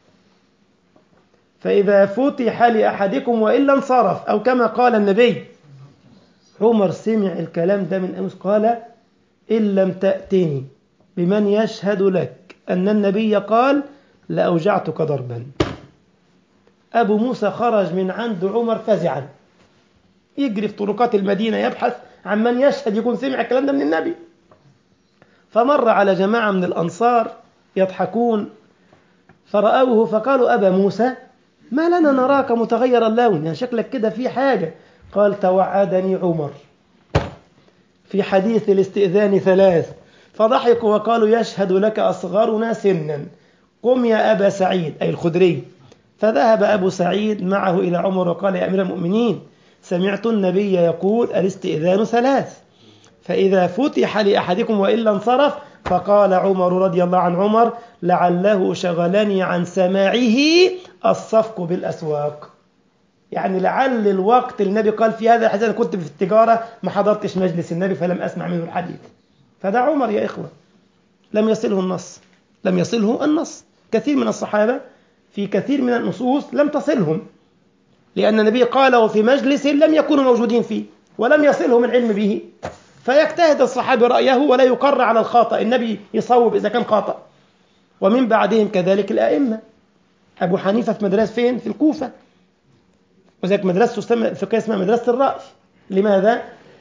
فإذا فتح لأحدكم وإلا انصرف أو كما قال النبي عمر سمع الكلام ده من أمس قال إن لم تأتني بمن يشهد لك أن النبي قال لأوجعتك ضربا أبو موسى خرج من عند عمر فزعا يجري في طرقات المدينة يبحث عن من يشهد يكون سمع الكلام ده من النبي فمر على جماعة من الأنصار يضحكون فرأوه فقالوا أبا موسى ما لنا نراك متغير اللون يعني شكلك كده في حاجة قال توعدني عمر في حديث الاستئذان ثلاث فضحكوا وقالوا يشهد لك أصغرنا سنا قم يا أبا سعيد أي الخدري فذهب أبو سعيد معه إلى عمر وقال يا أمير المؤمنين سمعت النبي يقول الاستئذان ثلاث فإذا فتح لأحدكم وإلا انصرف فقال عمر رضي الله عن عمر لعله شغلني عن سماعه الصفق بالأسواق يعني لعل الوقت النبي قال في هذا الحديث أنا كنت في التجارة ما حضرتش مجلس النبي فلم أسمع منه الحديث فده عمر يا إخوة لم يصله النص لم يصله النص كثير من الصحابة في كثير من النصوص لم تصلهم لأن النبي قاله في مجلس لم يكونوا موجودين فيه ولم يصلهم العلم به فيجتهد الصحابي رأيه ولا يقر على الخطأ النبي يصوب إذا كان خطأ ومن بعدهم كذلك الأئمة أبو حنيفة في مدرسة فين؟ في الكوفة وذلك مدرسته الفقهية اسمها مدرسة الرأي لماذا؟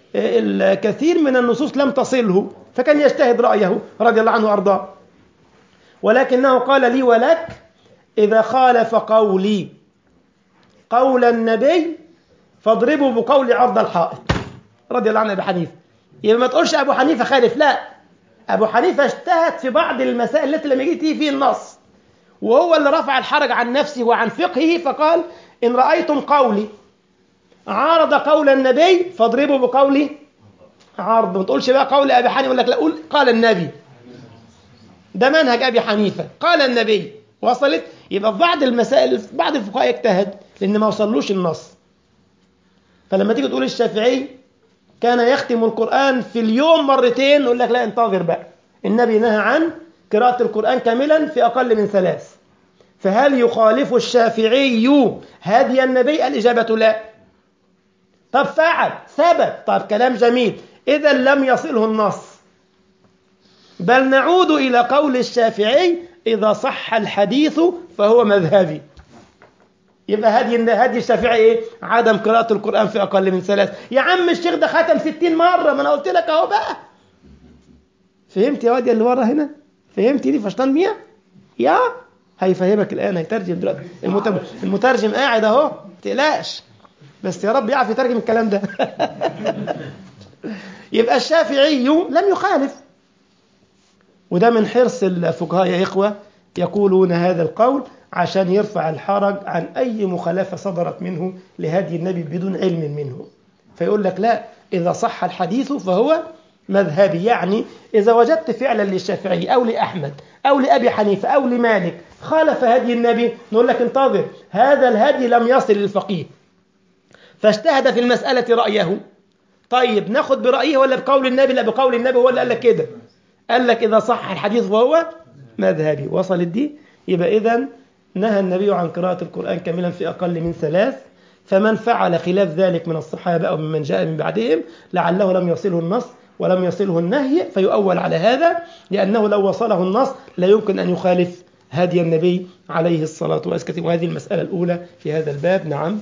الكثير من النصوص لم تصله فكان يجتهد رأيه رضي الله عنه وأرضاه ولكنه قال لي ولك إذا خالف قولي قول النبي فاضربوا بقول عرض الحائط رضي الله عنه أبي حنيفة يبقى ما تقولش أبو حنيفة خالف لا أبو حنيفة اجتهد في بعض المسائل التي لم يجد فيه النص وهو اللي رفع الحرج عن نفسه وعن فقهه فقال إن رأيتم قولي عارض قول النبي فاضربوا بقولي عرض ما تقولش بقى قول أبي حنيفة يقول لك لا قول قال النبي ده منهج أبي حنيفة قال النبي وصلت يبقى في بعض المسائل بعض الفقهاء يجتهد لأن ما وصلوش النص فلما تيجي تقول الشافعي كان يختم القرآن في اليوم مرتين يقول لك لا انتظر بقى النبي نهى عن قراءة القرآن كاملا في أقل من ثلاث فهل يخالف الشافعي هدي النبي الإجابة لا طب فعل ثبت طب كلام جميل إذا لم يصله النص بل نعود إلى قول الشافعي إذا صح الحديث فهو مذهبي يبقى هدي هدي الشافعي ايه؟ عدم قراءة القرآن في أقل من ثلاث يا عم الشيخ ده ختم ستين مرة ما أنا قلت لك أهو بقى فهمت يا واد اللي ورا هنا؟ فهمت دي فشطان بيها؟ يا هيفهمك الآن هيترجم دلوقتي المترجم, المترجم قاعد أهو ما تقلقش بس يا رب يعرف يترجم الكلام ده يبقى الشافعي لم يخالف وده من حرص الفقهاء يا إخوة يقولون هذا القول عشان يرفع الحرج عن أي مخالفة صدرت منه لهدي النبي بدون علم منه فيقول لك لا إذا صح الحديث فهو مذهبي يعني إذا وجدت فعلا للشافعي أو لأحمد أو لأبي حنيفة أو لمالك خالف هدي النبي نقول لك انتظر هذا الهدي لم يصل للفقيه فاجتهد في المسألة رأيه طيب ناخد برأيه ولا بقول النبي لا بقول النبي هو اللي قال لك كده قال لك إذا صح الحديث فهو مذهبي وصلت دي يبقى إذا نهى النبي عن قراءة القرآن كاملا في أقل من ثلاث فمن فعل خلاف ذلك من الصحابة أو ممن جاء من بعدهم لعله لم يصله النص ولم يصله النهي فيؤول على هذا لأنه لو وصله النص لا يمكن أن يخالف هدي النبي عليه الصلاة والسلام وهذه المسألة الأولى في هذا الباب نعم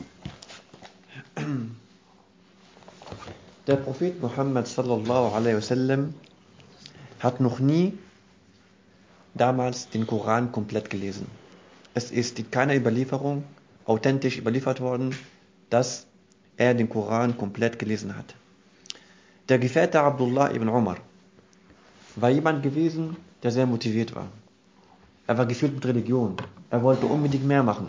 Der Prophet Muhammad sallallahu alaihi wasallam hat noch nie damals den Koran komplett gelesen. Es ist in keiner Überlieferung authentisch überliefert worden, dass er den Koran komplett gelesen hat. Der Gefährte Abdullah ibn Umar war jemand gewesen, der sehr motiviert war. Er war gefüllt mit Religion. Er wollte unbedingt mehr machen.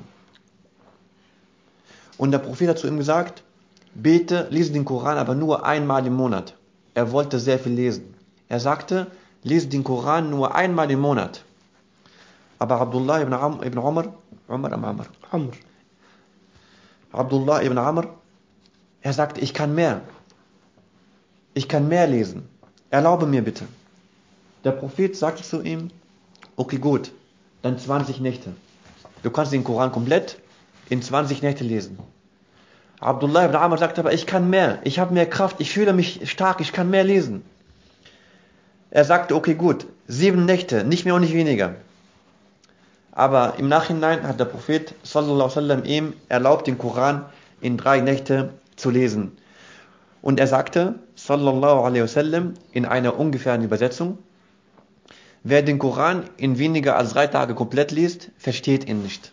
Und der Prophet hat zu ihm gesagt, bete, lese den Koran aber nur einmal im Monat. Er wollte sehr viel lesen. Er sagte, lese den Koran nur einmal im Monat. Aber Abdullah ibn, Am ibn Umar, Umar am Amr, Amr. Abdullah ibn Amr, er sagte, ich kann mehr. Ich kann mehr lesen. Erlaube mir bitte. Der Prophet sagte zu ihm, okay gut, dann 20 Nächte. Du kannst den Koran komplett in 20 Nächte lesen. Abdullah ibn Amr sagte aber, ich kann mehr, ich habe mehr Kraft, ich fühle mich stark, ich kann mehr lesen. Er sagte, okay gut, sieben Nächte, nicht mehr und nicht weniger. Aber im Nachhinein hat der Prophet sallallahu alaihi wasallam ihm erlaubt, den Koran in drei Nächte zu lesen. Und er sagte, sallallahu alaihi wasallam, in einer ungefähren Übersetzung, wer den Koran in weniger als drei Tage komplett liest, versteht ihn nicht.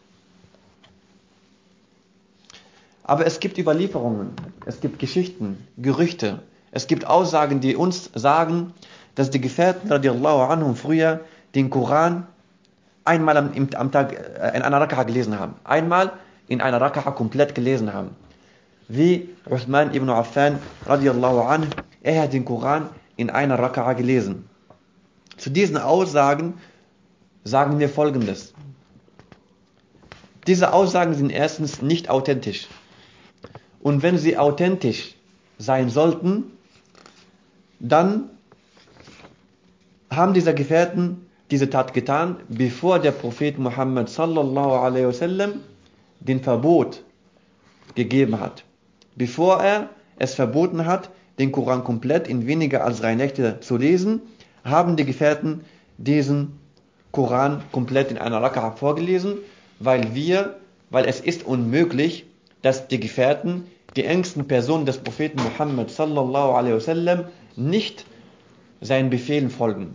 Aber es gibt Überlieferungen, es gibt Geschichten, Gerüchte, es gibt Aussagen, die uns sagen, dass die Gefährten radiallahu anhum früher den Koran einmal am, im, am Tag äh, in einer Raka'a gelesen haben. Einmal in einer Raka'a komplett gelesen haben. Wie Uthman ibn Affan radiallahu anhu, er hat den Koran in einer Raka'a gelesen. Zu diesen Aussagen sagen wir folgendes. Diese Aussagen sind erstens nicht authentisch. Und wenn sie authentisch sein sollten, dann haben diese Gefährten diese Tat getan, bevor der Prophet Muhammad sallallahu alaihi wasallam den Verbot gegeben hat. Bevor er es verboten hat, den Koran komplett in weniger als drei Nächte zu lesen, haben die Gefährten diesen Koran komplett in einer Raka'a vorgelesen, weil wir, weil es ist unmöglich, dass die Gefährten die engsten Personen des Propheten Muhammad sallallahu alaihi wasallam nicht seinen Befehlen folgen.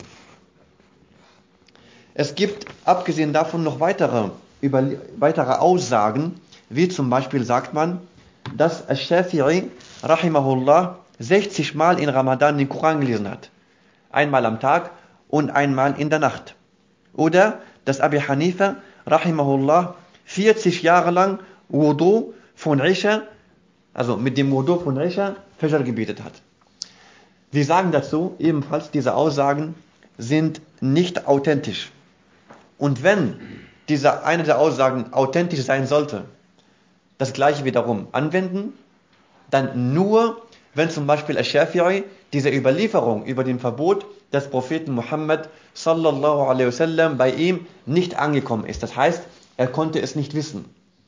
Es gibt abgesehen davon noch weitere, über, weitere Aussagen, wie zum Beispiel sagt man, dass Al-Shafi'i rahimahullah 60 Mal in Ramadan den Koran gelesen hat. Einmal am Tag und einmal in der Nacht. Oder dass Abi Hanifa rahimahullah 40 Jahre lang Wudu von Isha, also mit dem Wudu von Isha, Fajr gebetet hat. Wir sagen dazu ebenfalls, diese Aussagen sind nicht authentisch. Und wenn diese eine der Aussagen authentisch sein sollte, das gleiche wiederum anwenden, dann nur, wenn zum Beispiel Al-Shafi'i diese Überlieferung über den Verbot des Propheten Muhammad sallallahu alaihi wasallam bei ihm nicht angekommen ist. Das heißt, er konnte es nicht wissen.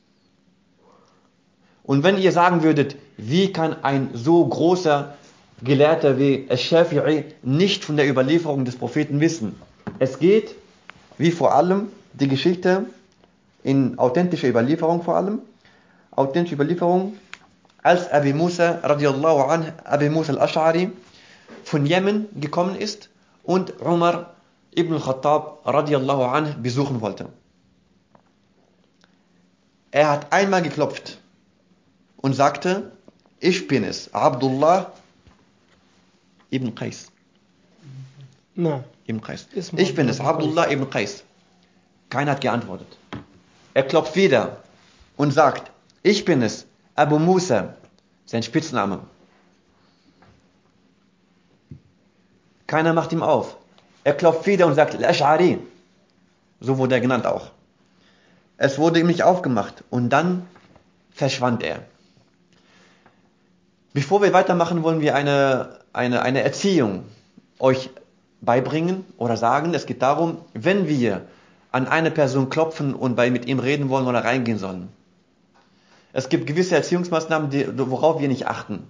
Und wenn ihr sagen würdet, wie kann ein so großer Gelehrter wie Al-Shafi'i nicht von der Überlieferung des Propheten wissen? Es geht, wie vor allem, die Geschichte in authentischer Überlieferung vor allem, authentische Überlieferung, als Abi Musa radiallahu anh, Abi Musa al-Ash'ari von Jemen gekommen ist und Umar ibn al-Khattab radiallahu anh besuchen wollte. Er hat einmal geklopft und sagte, ich bin es, Abdullah ibn Qais. Na, Ibn Qais. Ismu Ich bin es, Abdullah Abdullah ibn Qais. Keiner hat geantwortet. Er klopft wieder und sagt, ich bin es, Abu Musa, sein Spitzname. Keiner macht ihm auf. Er klopft wieder und sagt, Al-Ash'ari. So wurde er genannt auch. Es wurde ihm nicht aufgemacht und dann verschwand er. Bevor wir weitermachen, wollen wir eine, eine, eine Erziehung euch beibringen oder sagen. Es geht darum, wenn wir an eine Person klopfen und bei, mit ihm reden wollen oder reingehen sollen. Es gibt gewisse Erziehungsmaßnahmen, die, worauf wir nicht achten.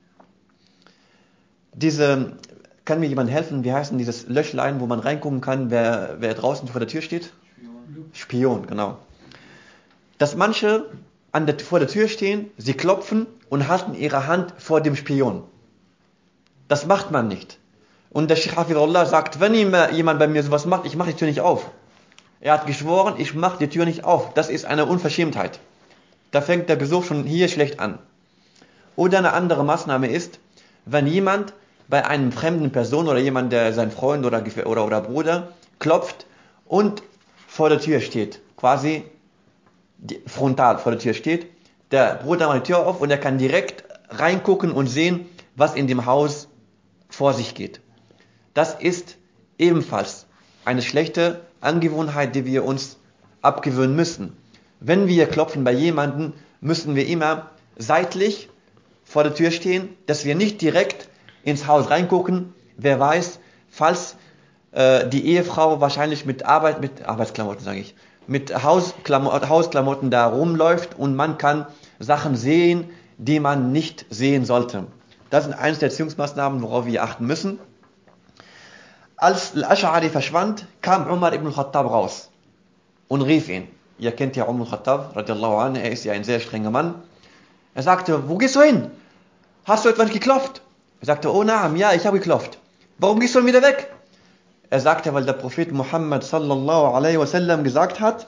Diese, kann mir jemand helfen, wie heißt denn dieses Löchlein, wo man reingucken kann, wer, wer draußen vor der Tür steht? Spion, genau. Dass manche an der, vor der Tür stehen, sie klopfen und halten ihre Hand vor dem Spion. Das macht man nicht. Und der Sheikh Hafidullah sagt, wenn jemand bei mir sowas macht, ich mache die Tür nicht auf. Er hat geschworen, ich mache die Tür nicht auf. Das ist eine Unverschämtheit. Da fängt der Besuch schon hier schlecht an. Oder eine andere Maßnahme ist, wenn jemand bei einem fremden Person oder jemand, der sein Freund oder, oder, oder Bruder klopft und vor der Tür steht, quasi frontal vor der Tür steht, der Bruder macht die Tür auf und er kann direkt reingucken und sehen, was in dem Haus vor sich geht. Das ist ebenfalls eine schlechte Angewohnheit, die wir uns abgewöhnen müssen. Wenn wir klopfen bei jemandem, müssen wir immer seitlich vor der Tür stehen, dass wir nicht direkt ins Haus reingucken. Wer weiß, falls äh, die Ehefrau wahrscheinlich mit Arbeit, mit Arbeitsklamotten sage ich, mit Hausklamotten, Hausklamotten da rumläuft und man kann Sachen sehen, die man nicht sehen sollte. Das sind eines der Erziehungsmaßnahmen, worauf wir achten müssen. Als Al-Ash'ari verschwand, kam Umar ibn Khattab raus und rief ihn. Ihr kennt ja Umar Khattab, radiallahu anhu, er ist ja ein sehr strenger Mann. Er sagte, wo gehst du hin? Hast du etwas geklopft? Er sagte, oh Naam, ja, ich habe geklopft. Warum gehst du dann wieder weg? Er sagte, weil der Prophet Muhammad sallallahu alaihi wasallam gesagt hat,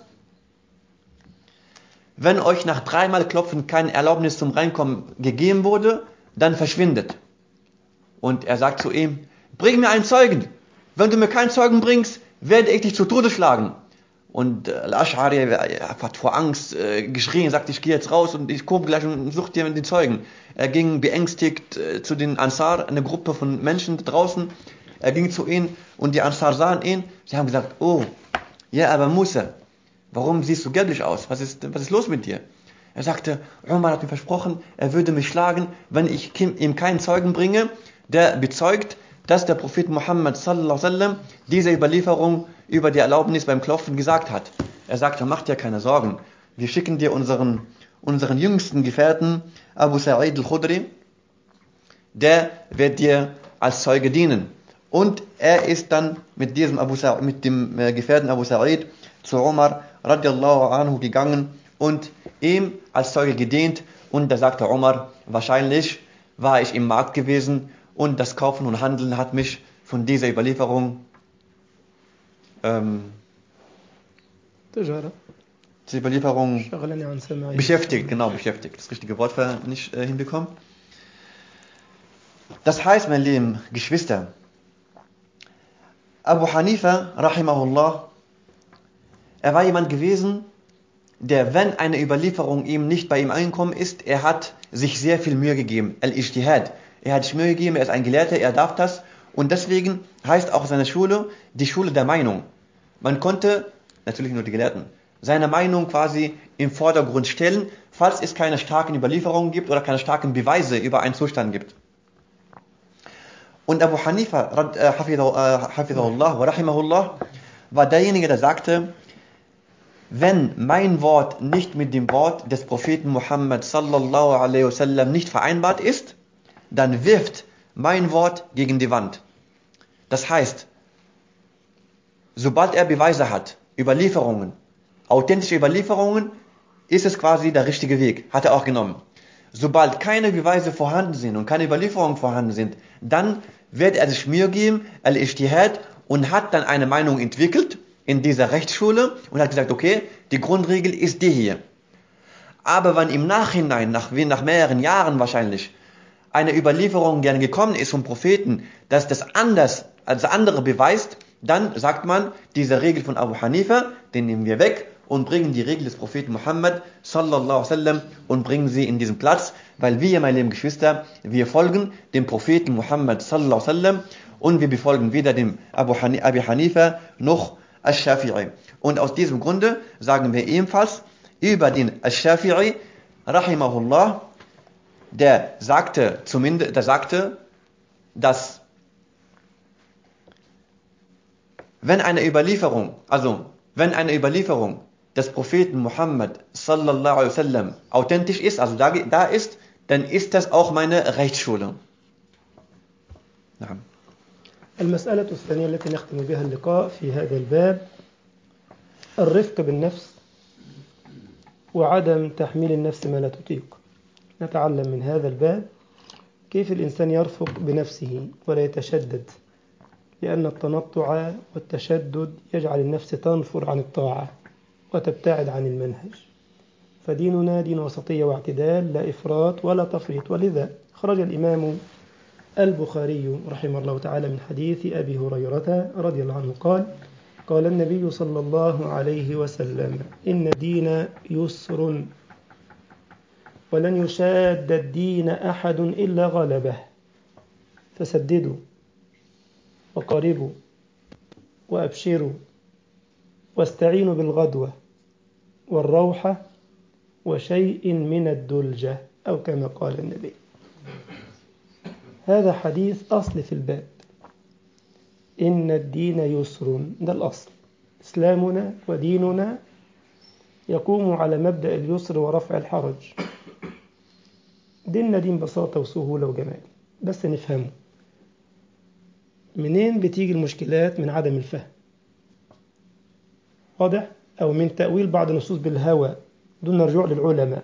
wenn euch nach dreimal Klopfen kein Erlaubnis zum Reinkommen gegeben wurde, dann verschwindet. Und er sagt zu ihm, bring mir einen Zeugen. Wenn du mir keinen Zeugen bringst, werde ich dich zu Tode schlagen. Und Al-Ash'ari hat vor Angst äh, geschrien, sagt, ich gehe jetzt raus und ich komme gleich und suche dir den Zeugen. Er ging beängstigt äh, zu den Ansar, eine Gruppe von Menschen draußen. Er ging zu ihnen und die Ansar sahen ihn. Sie haben gesagt, oh, ja, aber Musa, warum siehst du gelblich aus? Was ist, was ist los mit dir? Er sagte, Umar hat mir versprochen, er würde mich schlagen, wenn ich ihm keinen Zeugen bringe, der bezeugt, dass der Prophet Muhammad sallallahu alaihi wasallam diese Überlieferung über die Erlaubnis beim Klopfen gesagt hat. Er sagte, mach dir keine Sorgen. Wir schicken dir unseren, unseren jüngsten Gefährten, Abu Sa'id al-Khudri, der wird dir als Zeuge dienen. Und er ist dann mit diesem Abu Sa'id, mit dem äh, Gefährten Abu Sa'id zu Umar radiallahu anhu gegangen und ihm als Zeuge gedient Und da sagte Omar, wahrscheinlich war ich im Markt gewesen und das Kaufen und Handeln hat mich von dieser Überlieferung ähm, تجارة diese Überlieferung شغلني عن سماعي beschäftigt, genau beschäftigt. Das richtige Wort war nicht äh, hinbekommen. Das heißt, meine lieben Geschwister, Abu Hanifa, rahimahullah, er war jemand gewesen, der, wenn eine Überlieferung ihm nicht bei ihm angekommen ist, er hat sich sehr viel Mühe gegeben. Al-Ijtihad. Er hat sich Mühe gegeben, er ist ein Gelehrter, er darf das. Und deswegen heißt auch seine Schule die Schule der Meinung. Man konnte, natürlich nur die Gelehrten, seine Meinung quasi im Vordergrund stellen, falls es keine starken Überlieferungen gibt oder keine starken Beweise über einen Zustand gibt. Und Abu Hanifa, rad- äh, hafidhahu- äh, hafidhahullah wa rahimahullah, war derjenige, der sagte, wenn mein Wort nicht mit dem Wort des Propheten Muhammad sallallahu alaihi wasallam nicht vereinbart ist, dann wirft mein Wort gegen die Wand. Das heißt, sobald er Beweise hat, Überlieferungen, authentische Überlieferungen, ist es quasi der richtige Weg, hat er auch genommen. Sobald keine Beweise vorhanden sind und keine Überlieferungen vorhanden sind, dann wird er sich Mühe geben, al-Ijtihad, und hat dann eine Meinung entwickelt in dieser Rechtsschule und hat gesagt, okay, die Grundregel ist die hier. Aber wenn im Nachhinein, nach, wie nach mehreren Jahren wahrscheinlich, eine Überlieferung gerne gekommen ist vom Propheten, dass das anders als andere beweist, dann sagt man, diese Regel von Abu Hanifa, den nehmen wir weg und bringen die Regel des Propheten Muhammad sallallahu alaihi wasallam und bringen sie in diesen Platz, weil wir, meine lieben Geschwister, wir folgen dem Propheten Muhammad sallallahu alaihi wasallam und wir befolgen weder dem Abu Hani- Abi Hanifa noch Ash-Shafi'i. Und aus diesem Grunde sagen wir ebenfalls über den Ash-Shafi'i, rahimahullah, der sagte zumindest, der sagte, dass wenn eine Überlieferung, also wenn eine Überlieferung des Propheten Muhammad sallallahu alaihi wasallam authentisch ist, also da, da ist, dann ist das auch meine Rechtsschule. نعم. المسألة الثانية التي نختم بها اللقاء في هذا الباب الرفق بالنفس وعدم تحميل النفس ما لا تطيق نتعلم من هذا الباب كيف الإنسان يرفق بنفسه ولا يتشدد لأن التنطع والتشدد يجعل النفس تنفر عن الطاعة وتبتعد عن المنهج فديننا دين وسطية واعتدال لا إفراط ولا تفريط ولذا خرج الإمام البخاري رحمه الله تعالى من حديث أبي هريرة رضي الله عنه قال قال النبي صلى الله عليه وسلم إن الدين يسر ولن يشاد الدين أحد إلا غلبه فسددوا وقاربوا وأبشروا واستعينوا بالغدوة والروحة وشيء من الدلجة أو كما قال النبي هذا حديث أصل في الباب إن الدين يسر ده الأصل إسلامنا وديننا يقوم على مبدأ اليسر ورفع الحرج ديننا دين بساطة وسهولة وجمال بس نفهمه منين بتيجي المشكلات من عدم الفهم واضح أو من تأويل بعض النصوص بالهوى دون رجوع للعلماء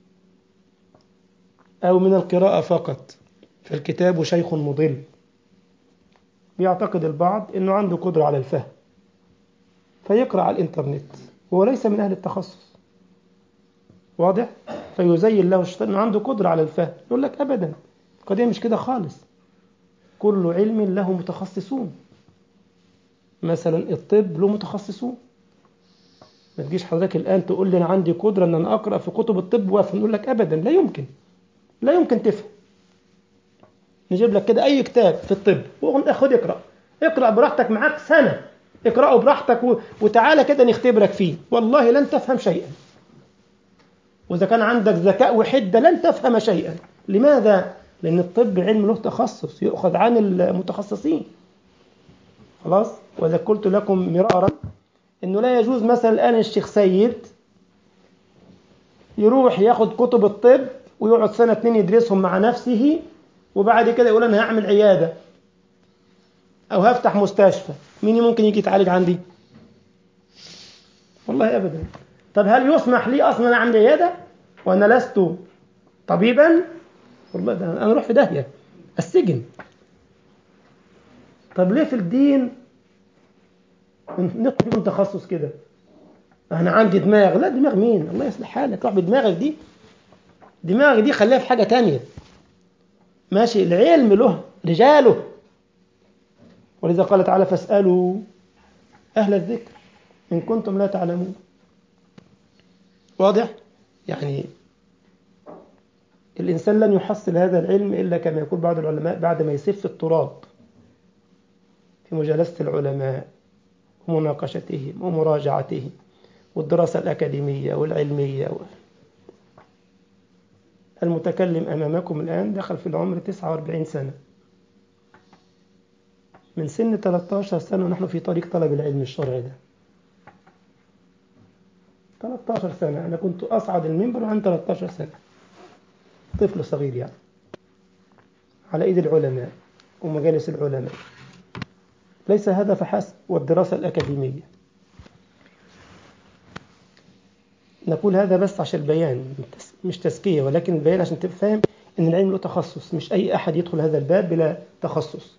أو من القراءة فقط فالكتاب شيخ مضل بيعتقد البعض أنه عنده قدرة على الفهم فيقرأ على الإنترنت وهو ليس من أهل التخصص واضح فيزين له الشيطان أنه عنده قدرة على الفهم يقول لك أبدا القضية مش كده خالص كل علم له متخصصون مثلا الطب له متخصصون ما تجيش حضرتك الآن تقول لي أنا عندي قدرة أن أنا أقرأ في كتب الطب وأفهم نقول لك أبدا لا يمكن لا يمكن تفهم نجيب لك كده أي كتاب في الطب خد اقرأ اقرأ براحتك معاك سنة اقرأه براحتك و... وتعالى كده نختبرك فيه والله لن تفهم شيئا وإذا كان عندك ذكاء وحدة لن تفهم شيئا لماذا؟ لأن الطب علم له تخصص يؤخذ عن المتخصصين خلاص وإذا قلت لكم مرارا أنه لا يجوز مثلا الآن الشيخ سيد يروح ياخد كتب الطب ويقعد سنة اتنين يدرسهم مع نفسه وبعد كده يقول أنا هعمل عيادة أو هفتح مستشفى مين ممكن يجي يتعالج عندي والله أبدا طب هل يسمح لي أصلا أعمل عيادة وأنا لست طبيبا والله ده انا اروح في داهيه السجن طب ليه في الدين ندخل فيهم تخصص كده انا عندي دماغ لا دماغ مين الله يصلح حالك روح بدماغك دي دماغك دي خليها في حاجه تانية ماشي العلم له رجاله ولذا قال تعالى فاسالوا اهل الذكر ان كنتم لا تعلمون واضح يعني الإنسان لن يحصل هذا العلم إلا كما يقول بعض العلماء بعد ما يسف التراب في مجالسة العلماء ومناقشتهم ومراجعتهم والدراسة الأكاديمية والعلمية المتكلم أمامكم الآن دخل في العمر 49 سنة من سن 13 سنة ونحن في طريق طلب العلم الشرعي ده 13 سنة أنا كنت أصعد المنبر وعن 13 سنة طفل صغير يعني على ايد العلماء ومجالس العلماء ليس هذا فحسب والدراسة الأكاديمية نقول هذا بس عشان البيان مش تزكية ولكن البيان عشان تبقى فاهم إن العلم له تخصص مش أي أحد يدخل هذا الباب بلا تخصص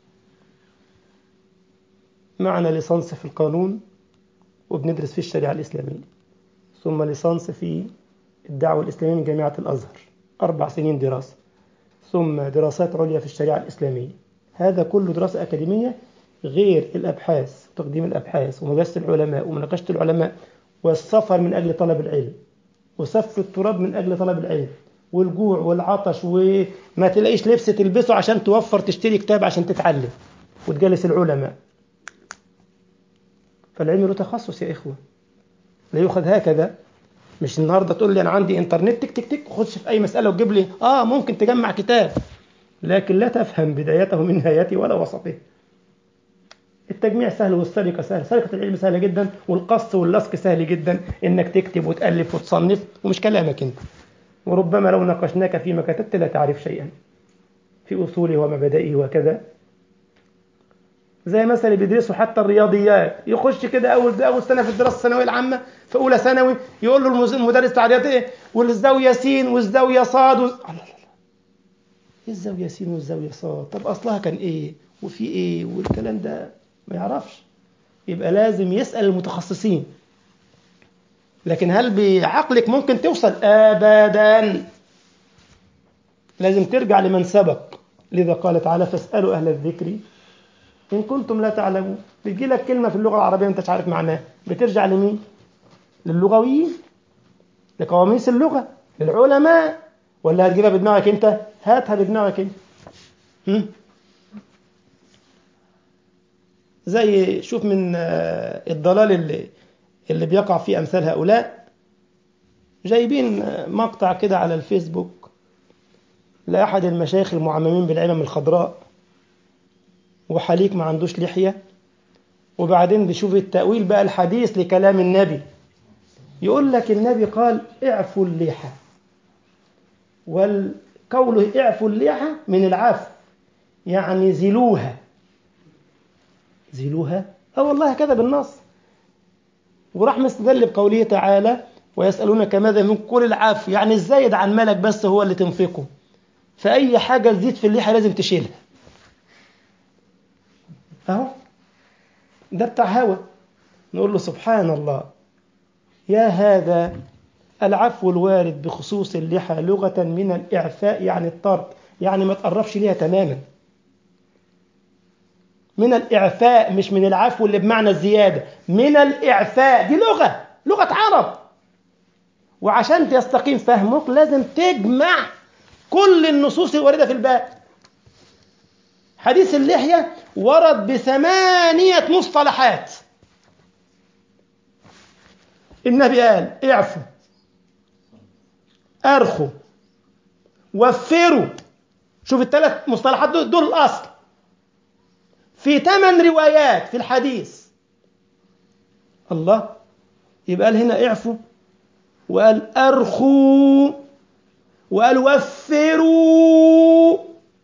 معنا ليسانس في القانون وبندرس في الشريعة الإسلامية ثم ليسانس في الدعوة الإسلامية من جامعة الأزهر أربع سنين دراسة ثم دراسات عليا في الشريعة الإسلامية هذا كله دراسة أكاديمية غير الأبحاث تقديم الأبحاث ومجالسة العلماء ومناقشة العلماء والسفر من أجل طلب العلم وسف التراب من أجل طلب العلم والجوع والعطش وما تلاقيش لبس تلبسه عشان توفر تشتري كتاب عشان تتعلم وتجالس العلماء فالعلم له تخصص يا إخوة لا يؤخذ هكذا مش النهارده تقول لي انا عندي انترنت تك تك تك خش في اي مساله وتجيب لي اه ممكن تجمع كتاب لكن لا تفهم بدايته من نهايته ولا وسطه التجميع سهل والسرقه سهل سرقه العلم سهله جدا والقص واللصق سهل جدا انك تكتب وتالف وتصنف ومش كلامك انت وربما لو ناقشناك فيما كتبت لا تعرف شيئا في اصوله ومبادئه وكذا زي مثلا بيدرسوا حتى الرياضيات يخش كده اول اول سنه في الدراسه الثانويه العامه في اولى ثانوي يقول له المدرس بتاع الرياضه ايه والزاويه س والزاويه ص و... الله لا لا ايه الزاويه س والزاويه ص طب اصلها كان ايه وفي ايه والكلام ده ما يعرفش يبقى لازم يسال المتخصصين لكن هل بعقلك ممكن توصل ابدا لازم ترجع لمن سبق لذا قال تعالى فاسالوا اهل الذكر إن كنتم لا تعلمون بتجي لك كلمة في اللغة العربية وأنت مش عارف معناها بترجع لمين؟ للغويين لقواميس اللغة للعلماء ولا هتجيبها بدماغك أنت؟ هاتها بدماغك أنت هم؟ زي شوف من الضلال اللي اللي بيقع فيه أمثال هؤلاء جايبين مقطع كده على الفيسبوك لأحد المشايخ المعممين بالعلم الخضراء وحليق ما عندوش لحية وبعدين بيشوف التأويل بقى الحديث لكلام النبي يقول لك النبي قال اعفوا اللحى والقوله اعفوا اللحى من العفو يعني زلوها زلوها اه والله كذا بالنص وراح مستدل بقوله تعالى ويسألونك ماذا من كل العفو يعني الزايد عن مالك بس هو اللي تنفقه فأي حاجة تزيد في اللحى لازم تشيلها اهو ده بتاع هوى نقول له سبحان الله يا هذا العفو الوارد بخصوص اللحى لغة من الإعفاء يعني الطرد يعني ما تقربش ليها تماما من الإعفاء مش من العفو اللي بمعنى الزيادة من الإعفاء دي لغة لغة عرب وعشان يستقيم فهمك لازم تجمع كل النصوص الواردة في الباب حديث اللحية ورد بثمانية مصطلحات النبي قال اعفوا ارخوا وفروا شوف الثلاث مصطلحات دول, دول الاصل في ثمان روايات في الحديث الله يبقى قال هنا اعفوا وقال ارخوا وقال وفروا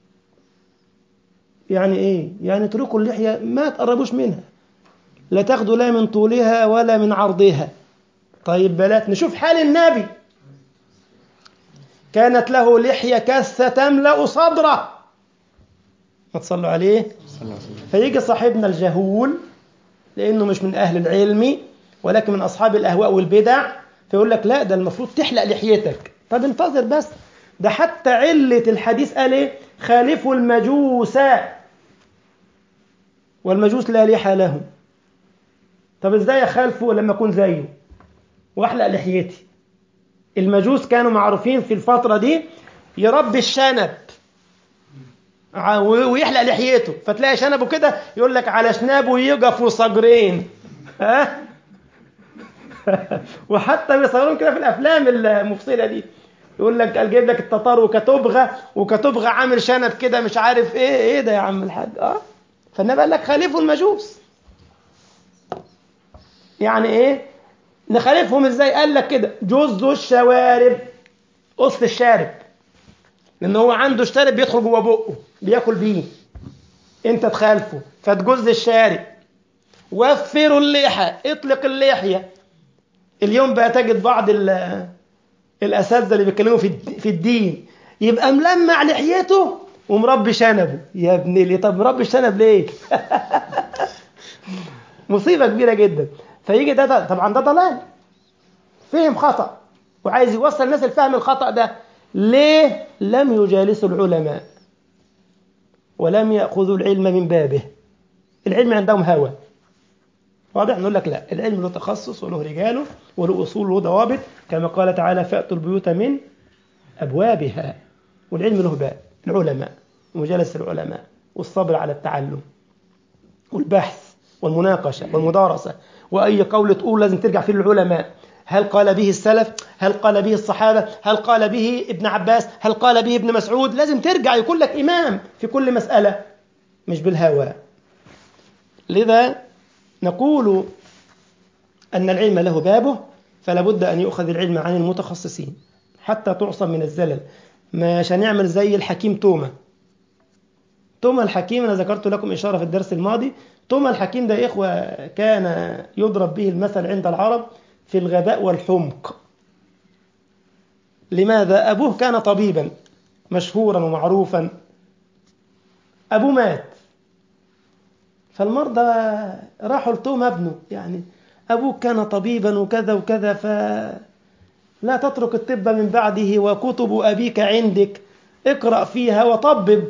يعني ايه يعني اتركوا اللحيه ما تقربوش منها لا تاخدوا لا من طولها ولا من عرضها طيب بلات نشوف حال النبي كانت له لحية كثة تملأ صدره ما تصلوا عليه صلى الله عليه وسلم فيجي صاحبنا الجهول لأنه مش من أهل العلم ولكن من أصحاب الأهواء والبدع فيقول لك لا ده المفروض تحلق لحيتك طب انتظر بس ده حتى علة الحديث قال ايه خالفوا المجوس والمجوس لا لحى لهم طب ازاي اخالفه لما اكون زيه واحلق لحيتي المجوس كانوا معروفين في الفترة دي يربي الشنب ع- ويحلق لحيته فتلاقي شنبه كده يقول لك على شنابه يقفوا صقرين ها وحتى بيصورون كده في الافلام المفصله دي يقول لك قال جايب لك التتار وكتبغه وكتبغه عامل شنب كده مش عارف ايه ايه ده يا عم الحاج اه فالنبي قال لك خالفوا المجوس يعني ايه نخالفهم ازاي قال لك كده جزء الشوارب قص الشارب لان هو عنده شارب بيدخل جوه بقه بياكل بيه انت تخالفه فتجز الشارب وفروا اللحى اطلق اللحيه اليوم بقى تجد بعض ال- الاساتذه اللي بيتكلموا في الد- في الدين يبقى ملمع لحيته ومربي شنبه يا ابن ليه طب مربي الشنب ليه مصيبه كبيره جدا فيجي ده طبعا ده ضلال فهم خطا وعايز يوصل الناس الفهم الخطا ده ليه لم يجالسوا العلماء ولم ياخذوا العلم من بابه العلم عندهم هوى واضح نقول لك لا العلم له تخصص وله رجاله وله اصول وله ضوابط كما قال تعالى فاتوا البيوت من ابوابها والعلم له باب العلماء ومجالسه العلماء والصبر على التعلم والبحث والمناقشه والمدارسه واي قول تقول لازم ترجع فيه للعلماء هل قال به السلف هل قال به الصحابه هل قال به ابن عباس هل قال به ابن مسعود لازم ترجع يكون لك امام في كل مساله مش بالهوى لذا نقول أن العلم له بابه فلا بد أن يؤخذ العلم عن المتخصصين حتى تعصم من الزلل مش هنعمل زي الحكيم توما توما الحكيم أنا ذكرت لكم إشارة في الدرس الماضي توما الحكيم ده يا إخوة كان يضرب به المثل عند العرب في الغباء والحمق لماذا؟ أبوه كان طبيبا مشهورا ومعروفا أبوه مات فالمرضى راحوا لتوما ابنه يعني أبوك كان طبيبا وكذا وكذا ف لا تترك الطب من بعده وكتب أبيك عندك اقرأ فيها وطبب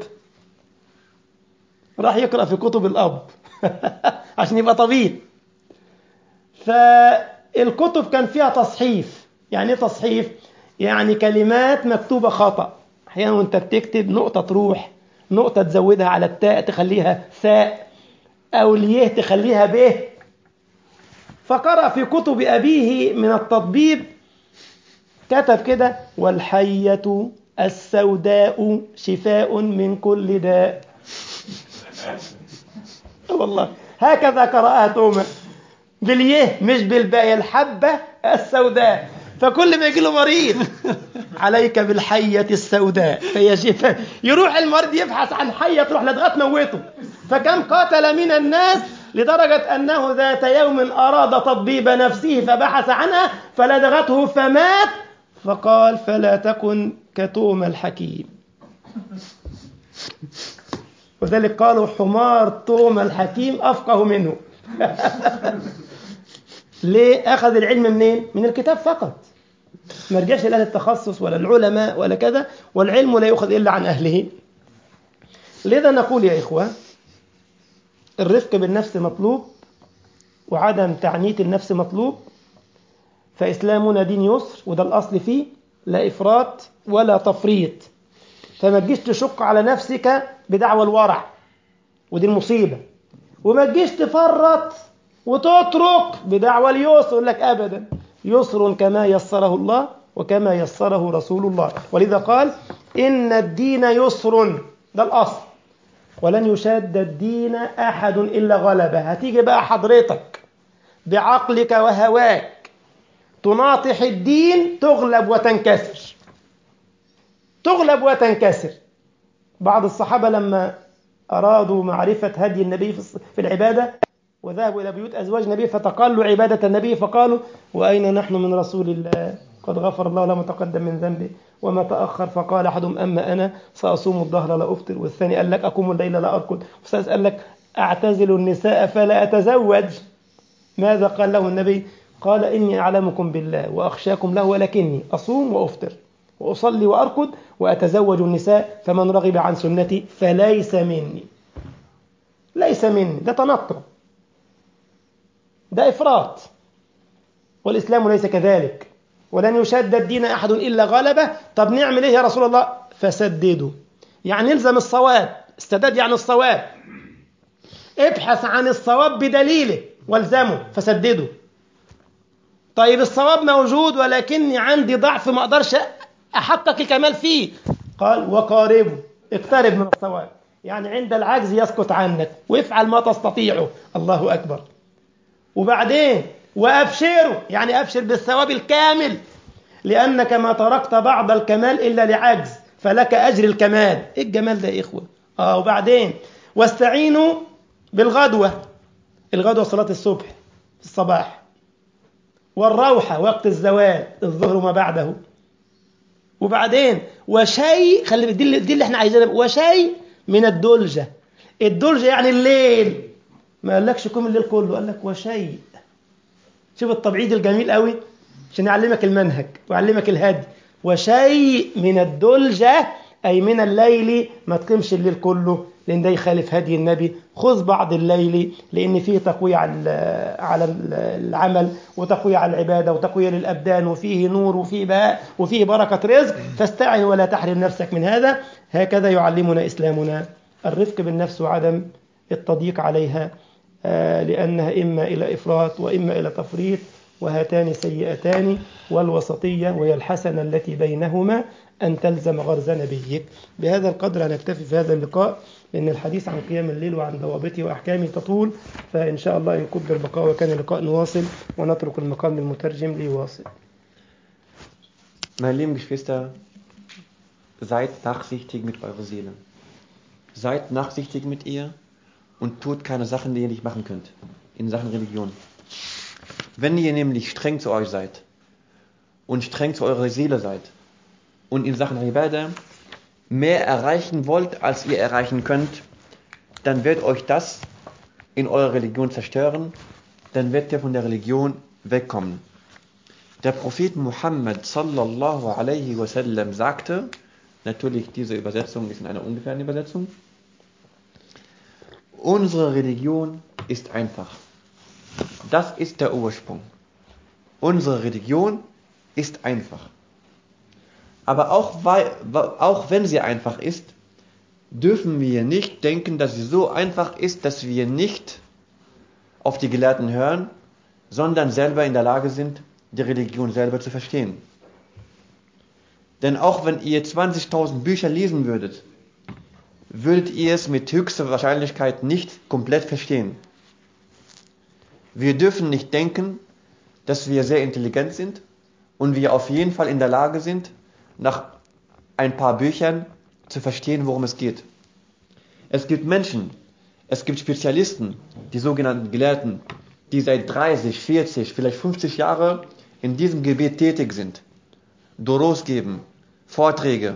راح يقرأ في كتب الأب عشان يبقى طبيب فالكتب كان فيها تصحيف يعني ايه تصحيف يعني كلمات مكتوبة خطأ أحيانا وأنت بتكتب نقطة تروح نقطة تزودها على التاء تخليها ثاء أو اليه تخليها به فقرأ في كتب أبيه من التطبيب كتب كده والحية السوداء شفاء من كل داء والله هكذا قرأها توما باليه مش بالباء الحبة السوداء فكل ما يجي له مريض عليك بالحية السوداء فهي شفاء يروح المريض يبحث عن حية تروح لغاية موته فكم قاتل من الناس لدرجة أنه ذات يوم أراد تطبيب نفسه فبحث عنها فلدغته فمات فقال فلا تكن كتوم الحكيم وذلك قالوا حمار توم الحكيم أفقه منه ليه أخذ العلم منين؟ من الكتاب فقط ما رجعش لأهل التخصص ولا العلماء ولا كذا والعلم لا يؤخذ إلا عن أهله لذا نقول يا إخوة الرفق بالنفس مطلوب وعدم تعنيت النفس مطلوب فإسلامنا دين يسر وده الأصل فيه لا إفراط ولا تفريط فما تجيش تشق على نفسك بدعوى الورع ودي المصيبة وما تجيش تفرط وتترك بدعوى اليسر يقول لك أبدا يسر كما يسره الله وكما يسره رسول الله ولذا قال إن الدين يسر ده الأصل ولن يشاد الدين أحد إلا غلبه هتيجي بقى حضرتك بعقلك وهواك تناطح الدين تغلب وتنكسر تغلب وتنكسر بعض الصحابة لما أرادوا معرفة هدي النبي في العبادة وذهبوا إلى بيوت أزواج النبي فتقالوا عبادة النبي فقالوا وأين نحن من رسول الله قد غفر الله له ما تقدم من ذنبه وما تأخر فقال أحدهم أما أنا فأصوم الظهر لا أفطر والثاني قال لك أقوم الليل لا أركض والثالث قال لك أعتزل النساء فلا أتزوج ماذا قال له النبي قال إني أعلمكم بالله وأخشاكم له ولكني أصوم وأفطر وأصلي وأركض وأتزوج النساء فمن رغب عن سنتي فليس مني ليس مني ده تنطع ده إفراط والإسلام ليس كذلك ولن يشد الدين أحد إلا غلبه طب نعمل إيه يا رسول الله فسددوا يعني الزم الصواب استدد يعني الصواب ابحث عن الصواب بدليله والزمه فسدده طيب الصواب موجود ولكني عندي ضعف ما اقدرش احقق الكمال فيه قال وقاربه اقترب من الصواب يعني عند العجز يسقط عنك وافعل ما تستطيعه الله اكبر وبعدين وابشره يعني ابشر بالثواب الكامل لانك ما تركت بعض الكمال الا لعجز فلك اجر الكمال ايه الجمال ده يا اخوه اه وبعدين واستعينوا بالغدوه الغدوه صلاه الصبح في الصباح والروحة وقت الزوال الظهر وما بعده وبعدين وشيء خلي دي اللي, دي اللي احنا عايزينها وشيء من الدلجة الدلجة يعني الليل ما قالكش قوم الليل كله قال لك وشيء شوف التبعيد الجميل قوي عشان يعلمك المنهج ويعلمك الهدي وشيء من الدلجة أي من الليل ما تقيمش الليل كله لأن ده يخالف هدي النبي خذ بعض الليل لأن فيه تقوية على على العمل وتقوية على العبادة وتقوية للأبدان وفيه نور وفيه بهاء وفيه بركة رزق فاستعن ولا تحرم نفسك من هذا هكذا يعلمنا إسلامنا الرفق بالنفس وعدم التضييق عليها لأنها إما إلى إفراط وإما إلى تفريط وهاتان سيئتان والوسطية وهي الحسنة التي بينهما أن تلزم غرز نبيك بهذا القدر هنكتفي في هذا اللقاء لأن الحديث عن قيام الليل وعن ضوابطه وأحكامه تطول فإن شاء الله إن قدر البقاء وكان اللقاء نواصل ونترك المقام للمترجم ليواصل Meine lieben Geschwister, seid nachsichtig mit eurer Seele. Seid nachsichtig mit ihr und tut keine Sachen, die ihr nicht machen könnt. In Sachen Religion. Wenn ihr nämlich streng zu euch seid und streng zu eurer Seele seid und in Sachen Ibadah mehr erreichen wollt, als ihr erreichen könnt, dann wird euch das in eurer Religion zerstören, dann wird ihr von der Religion wegkommen. Der Prophet Muhammad sallallahu alaihi wasallam sagte, natürlich diese Übersetzung ist in einer ungefähren Übersetzung, unsere Religion ist einfach. Das ist der Ursprung. Unsere Religion ist einfach. Aber auch, weil, auch wenn sie einfach ist, dürfen wir nicht denken, dass sie so einfach ist, dass wir nicht auf die Gelehrten hören, sondern selber in der Lage sind, die Religion selber zu verstehen. Denn auch wenn ihr 20.000 Bücher lesen würdet, würdet ihr es mit höchster Wahrscheinlichkeit nicht komplett verstehen. Wir dürfen nicht denken, dass wir sehr intelligent sind und wir auf jeden Fall in der Lage sind, nach ein paar Büchern zu verstehen, worum es geht. Es gibt Menschen, es gibt Spezialisten, die sogenannten Gelehrten, die seit 30, 40, vielleicht 50 Jahre in diesem Gebiet tätig sind, Doros geben, Vorträge,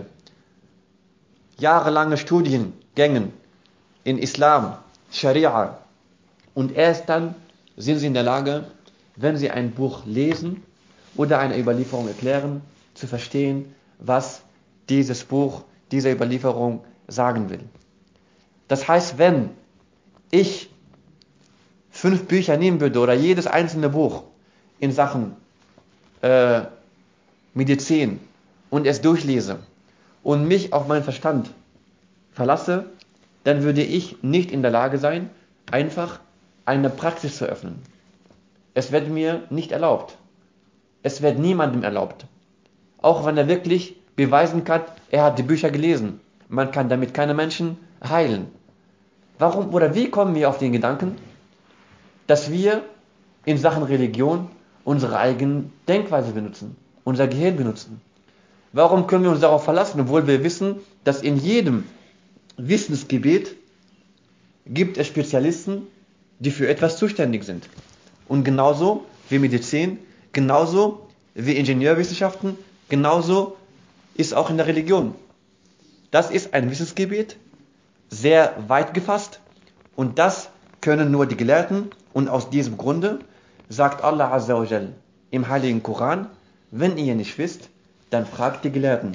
jahrelange Studiengängen in Islam, Scharia. Und erst dann sind sie in der Lage, wenn sie ein Buch lesen oder eine Überlieferung erklären, zu verstehen, was dieses Buch, diese Überlieferung sagen will. Das heißt, wenn ich fünf Bücher nehmen würde oder jedes einzelne Buch in Sachen äh, Medizin und es durchlese und mich auf meinen Verstand verlasse, dann würde ich nicht in der Lage sein, einfach eine Praxis zu öffnen. Es wird mir nicht erlaubt. Es wird niemandem erlaubt. Auch wenn er wirklich beweisen kann, er hat die Bücher gelesen. Man kann damit keine Menschen heilen. Warum oder wie kommen wir auf den Gedanken, dass wir in Sachen Religion unsere eigene Denkweise benutzen, unser Gehirn benutzen? Warum können wir uns darauf verlassen, obwohl wir wissen, dass in jedem Wissensgebiet gibt es Spezialisten, die für etwas zuständig sind. Und genauso wie Medizin, genauso wie Ingenieurwissenschaften, genauso ist auch in der Religion. Das ist ein Wissensgebiet, sehr weit gefasst und das können nur die Gelehrten und aus diesem Grunde sagt Allah Azza wa Jal im Heiligen Koran, wenn ihr nicht wisst, dann fragt die Gelehrten.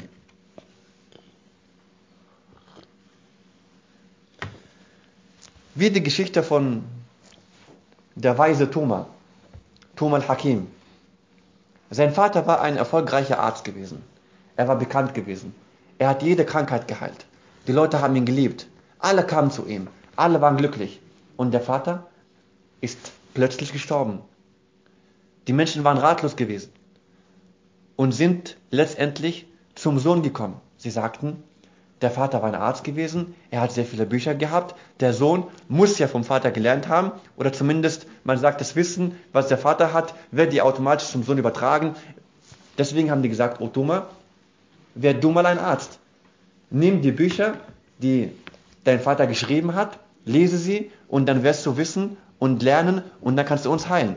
Wie die Geschichte von der weise Thoma, Thoma al-Hakim. Sein Vater war ein erfolgreicher Arzt gewesen. Er war bekannt gewesen. Er hat jede Krankheit geheilt. Die Leute haben ihn geliebt. Alle kamen zu ihm. Alle waren glücklich. Und der Vater ist plötzlich gestorben. Die Menschen waren ratlos gewesen und sind letztendlich zum Sohn gekommen. Sie sagten, der Vater war ein Arzt gewesen, er hat sehr viele Bücher gehabt, der Sohn muss ja vom Vater gelernt haben oder zumindest, man sagt, das Wissen, was der Vater hat, wird die automatisch zum Sohn übertragen. Deswegen haben die gesagt, oh Duma, wer du mal ein Arzt. Nimm die Bücher, die dein Vater geschrieben hat, lese sie und dann wirst du wissen und lernen und dann kannst du uns heilen.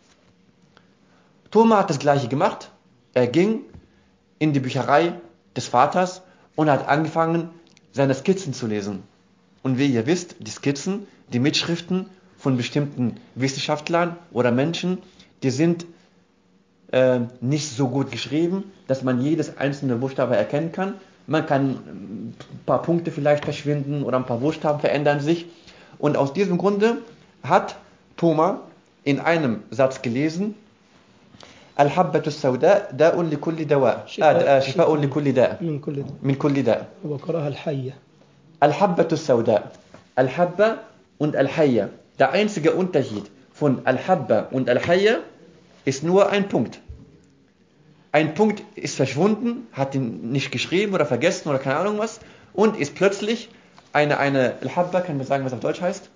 Thoma hat das gleiche gemacht. Er ging in die Bücherei des Vaters und hat angefangen, seine Skizzen zu lesen. Und wie ihr wisst, die Skizzen, die Mitschriften von bestimmten Wissenschaftlern oder Menschen, die sind äh, nicht so gut geschrieben, dass man jedes einzelne Buchstabe erkennen kann. Man kann ein paar Punkte vielleicht verschwinden oder ein paar Buchstaben verändern sich. Und aus diesem Grunde hat Thoma in einem Satz gelesen, الحبة السوداء داء لكل دواء شفاء- آه شفاء لكل داء من كل ده من كل داء وقرأها الحية Al-Habbatu Sauda. Al-Habba und Al-Hayya. Der einzige Unterschied von Al-Habba und Al-Hayya ist nur ein Punkt. Ein Punkt ist verschwunden, hat ihn nicht geschrieben oder vergessen oder keine Ahnung was und ist plötzlich eine, eine Al-Habba, kann man sagen, was auf Deutsch heißt?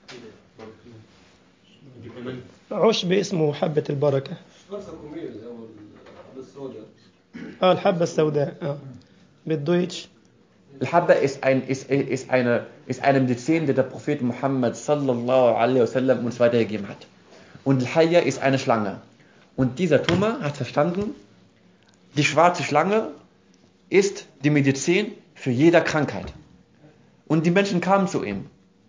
عشب اسمه حبة البركة اه الحبة السوداء اه بالدويتش Al-Habba ist, ein, ist, ist, eine, ist eine Medizin, die der Prophet Muhammad sallallahu alaihi wasallam uns weitergegeben hat. Und Al-Hayya ist eine Schlange. Und dieser Tumor hat verstanden, die schwarze Schlange ist die Medizin für jede Krankheit. Und die Menschen kamen zu ihm.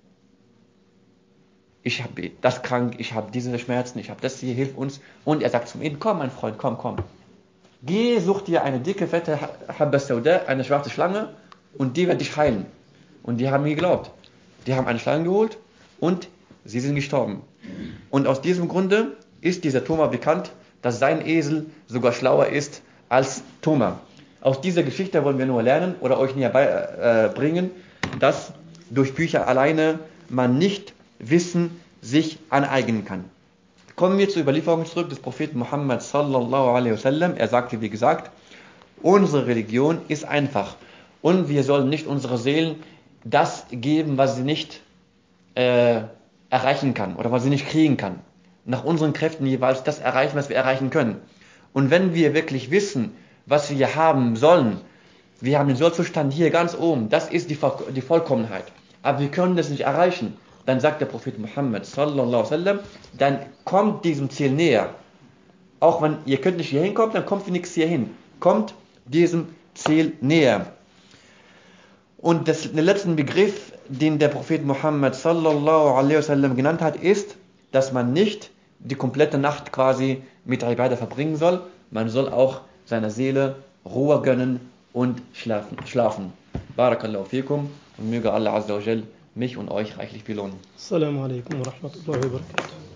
Ich habe das krank, ich habe diese Schmerzen, ich habe das hier, hilf uns. Und er sagt zu ihm, komm mein Freund, komm, komm. Geh, such dir eine dicke, fette Habba Sauda, eine schwarze Schlange und die wird dich heilen. Und die haben mir geglaubt. Die haben eine Schlange geholt und sie sind gestorben. Und aus diesem Grunde ist dieser Thoma bekannt, dass sein Esel sogar schlauer ist als Thoma. Aus dieser Geschichte wollen wir nur lernen oder euch näher bei, äh, bringen, dass durch Bücher alleine man nicht Wissen sich aneignen kann. Kommen wir zur Überlieferung zurück des Propheten Muhammad sallallahu alaihi wasallam. Er sagte, wie gesagt, unsere Religion ist einfach und wir sollen nicht unsere Seelen das geben, was sie nicht äh, erreichen kann oder was sie nicht kriegen kann. Nach unseren Kräften jeweils das erreichen, was wir erreichen können. Und wenn wir wirklich wissen, was wir hier haben sollen, wir haben den Sollzustand hier ganz oben, das ist die, Voll- die Vollkommenheit. Aber wir können das nicht erreichen. Dann sagt der Prophet Muhammad sallallahu alaihi wasallam, dann kommt diesem Ziel näher. Auch wenn ihr könnt nicht hier hinkommen, dann kommt nichts hier hin. Kommt diesem Ziel näher. Und das, der letzte Begriff, den der Prophet Muhammad sallallahu alaihi wasallam genannt hat, ist, dass man nicht die komplette Nacht quasi mit Ibadah verbringen soll. Man soll auch seiner Seele Ruhe gönnen und schlafen. schlafen. Barakallahu fikum und möge Allah Azza wa Jal mich und euch reichlich belohnen. السلام عليكم ورحمة الله وبركاته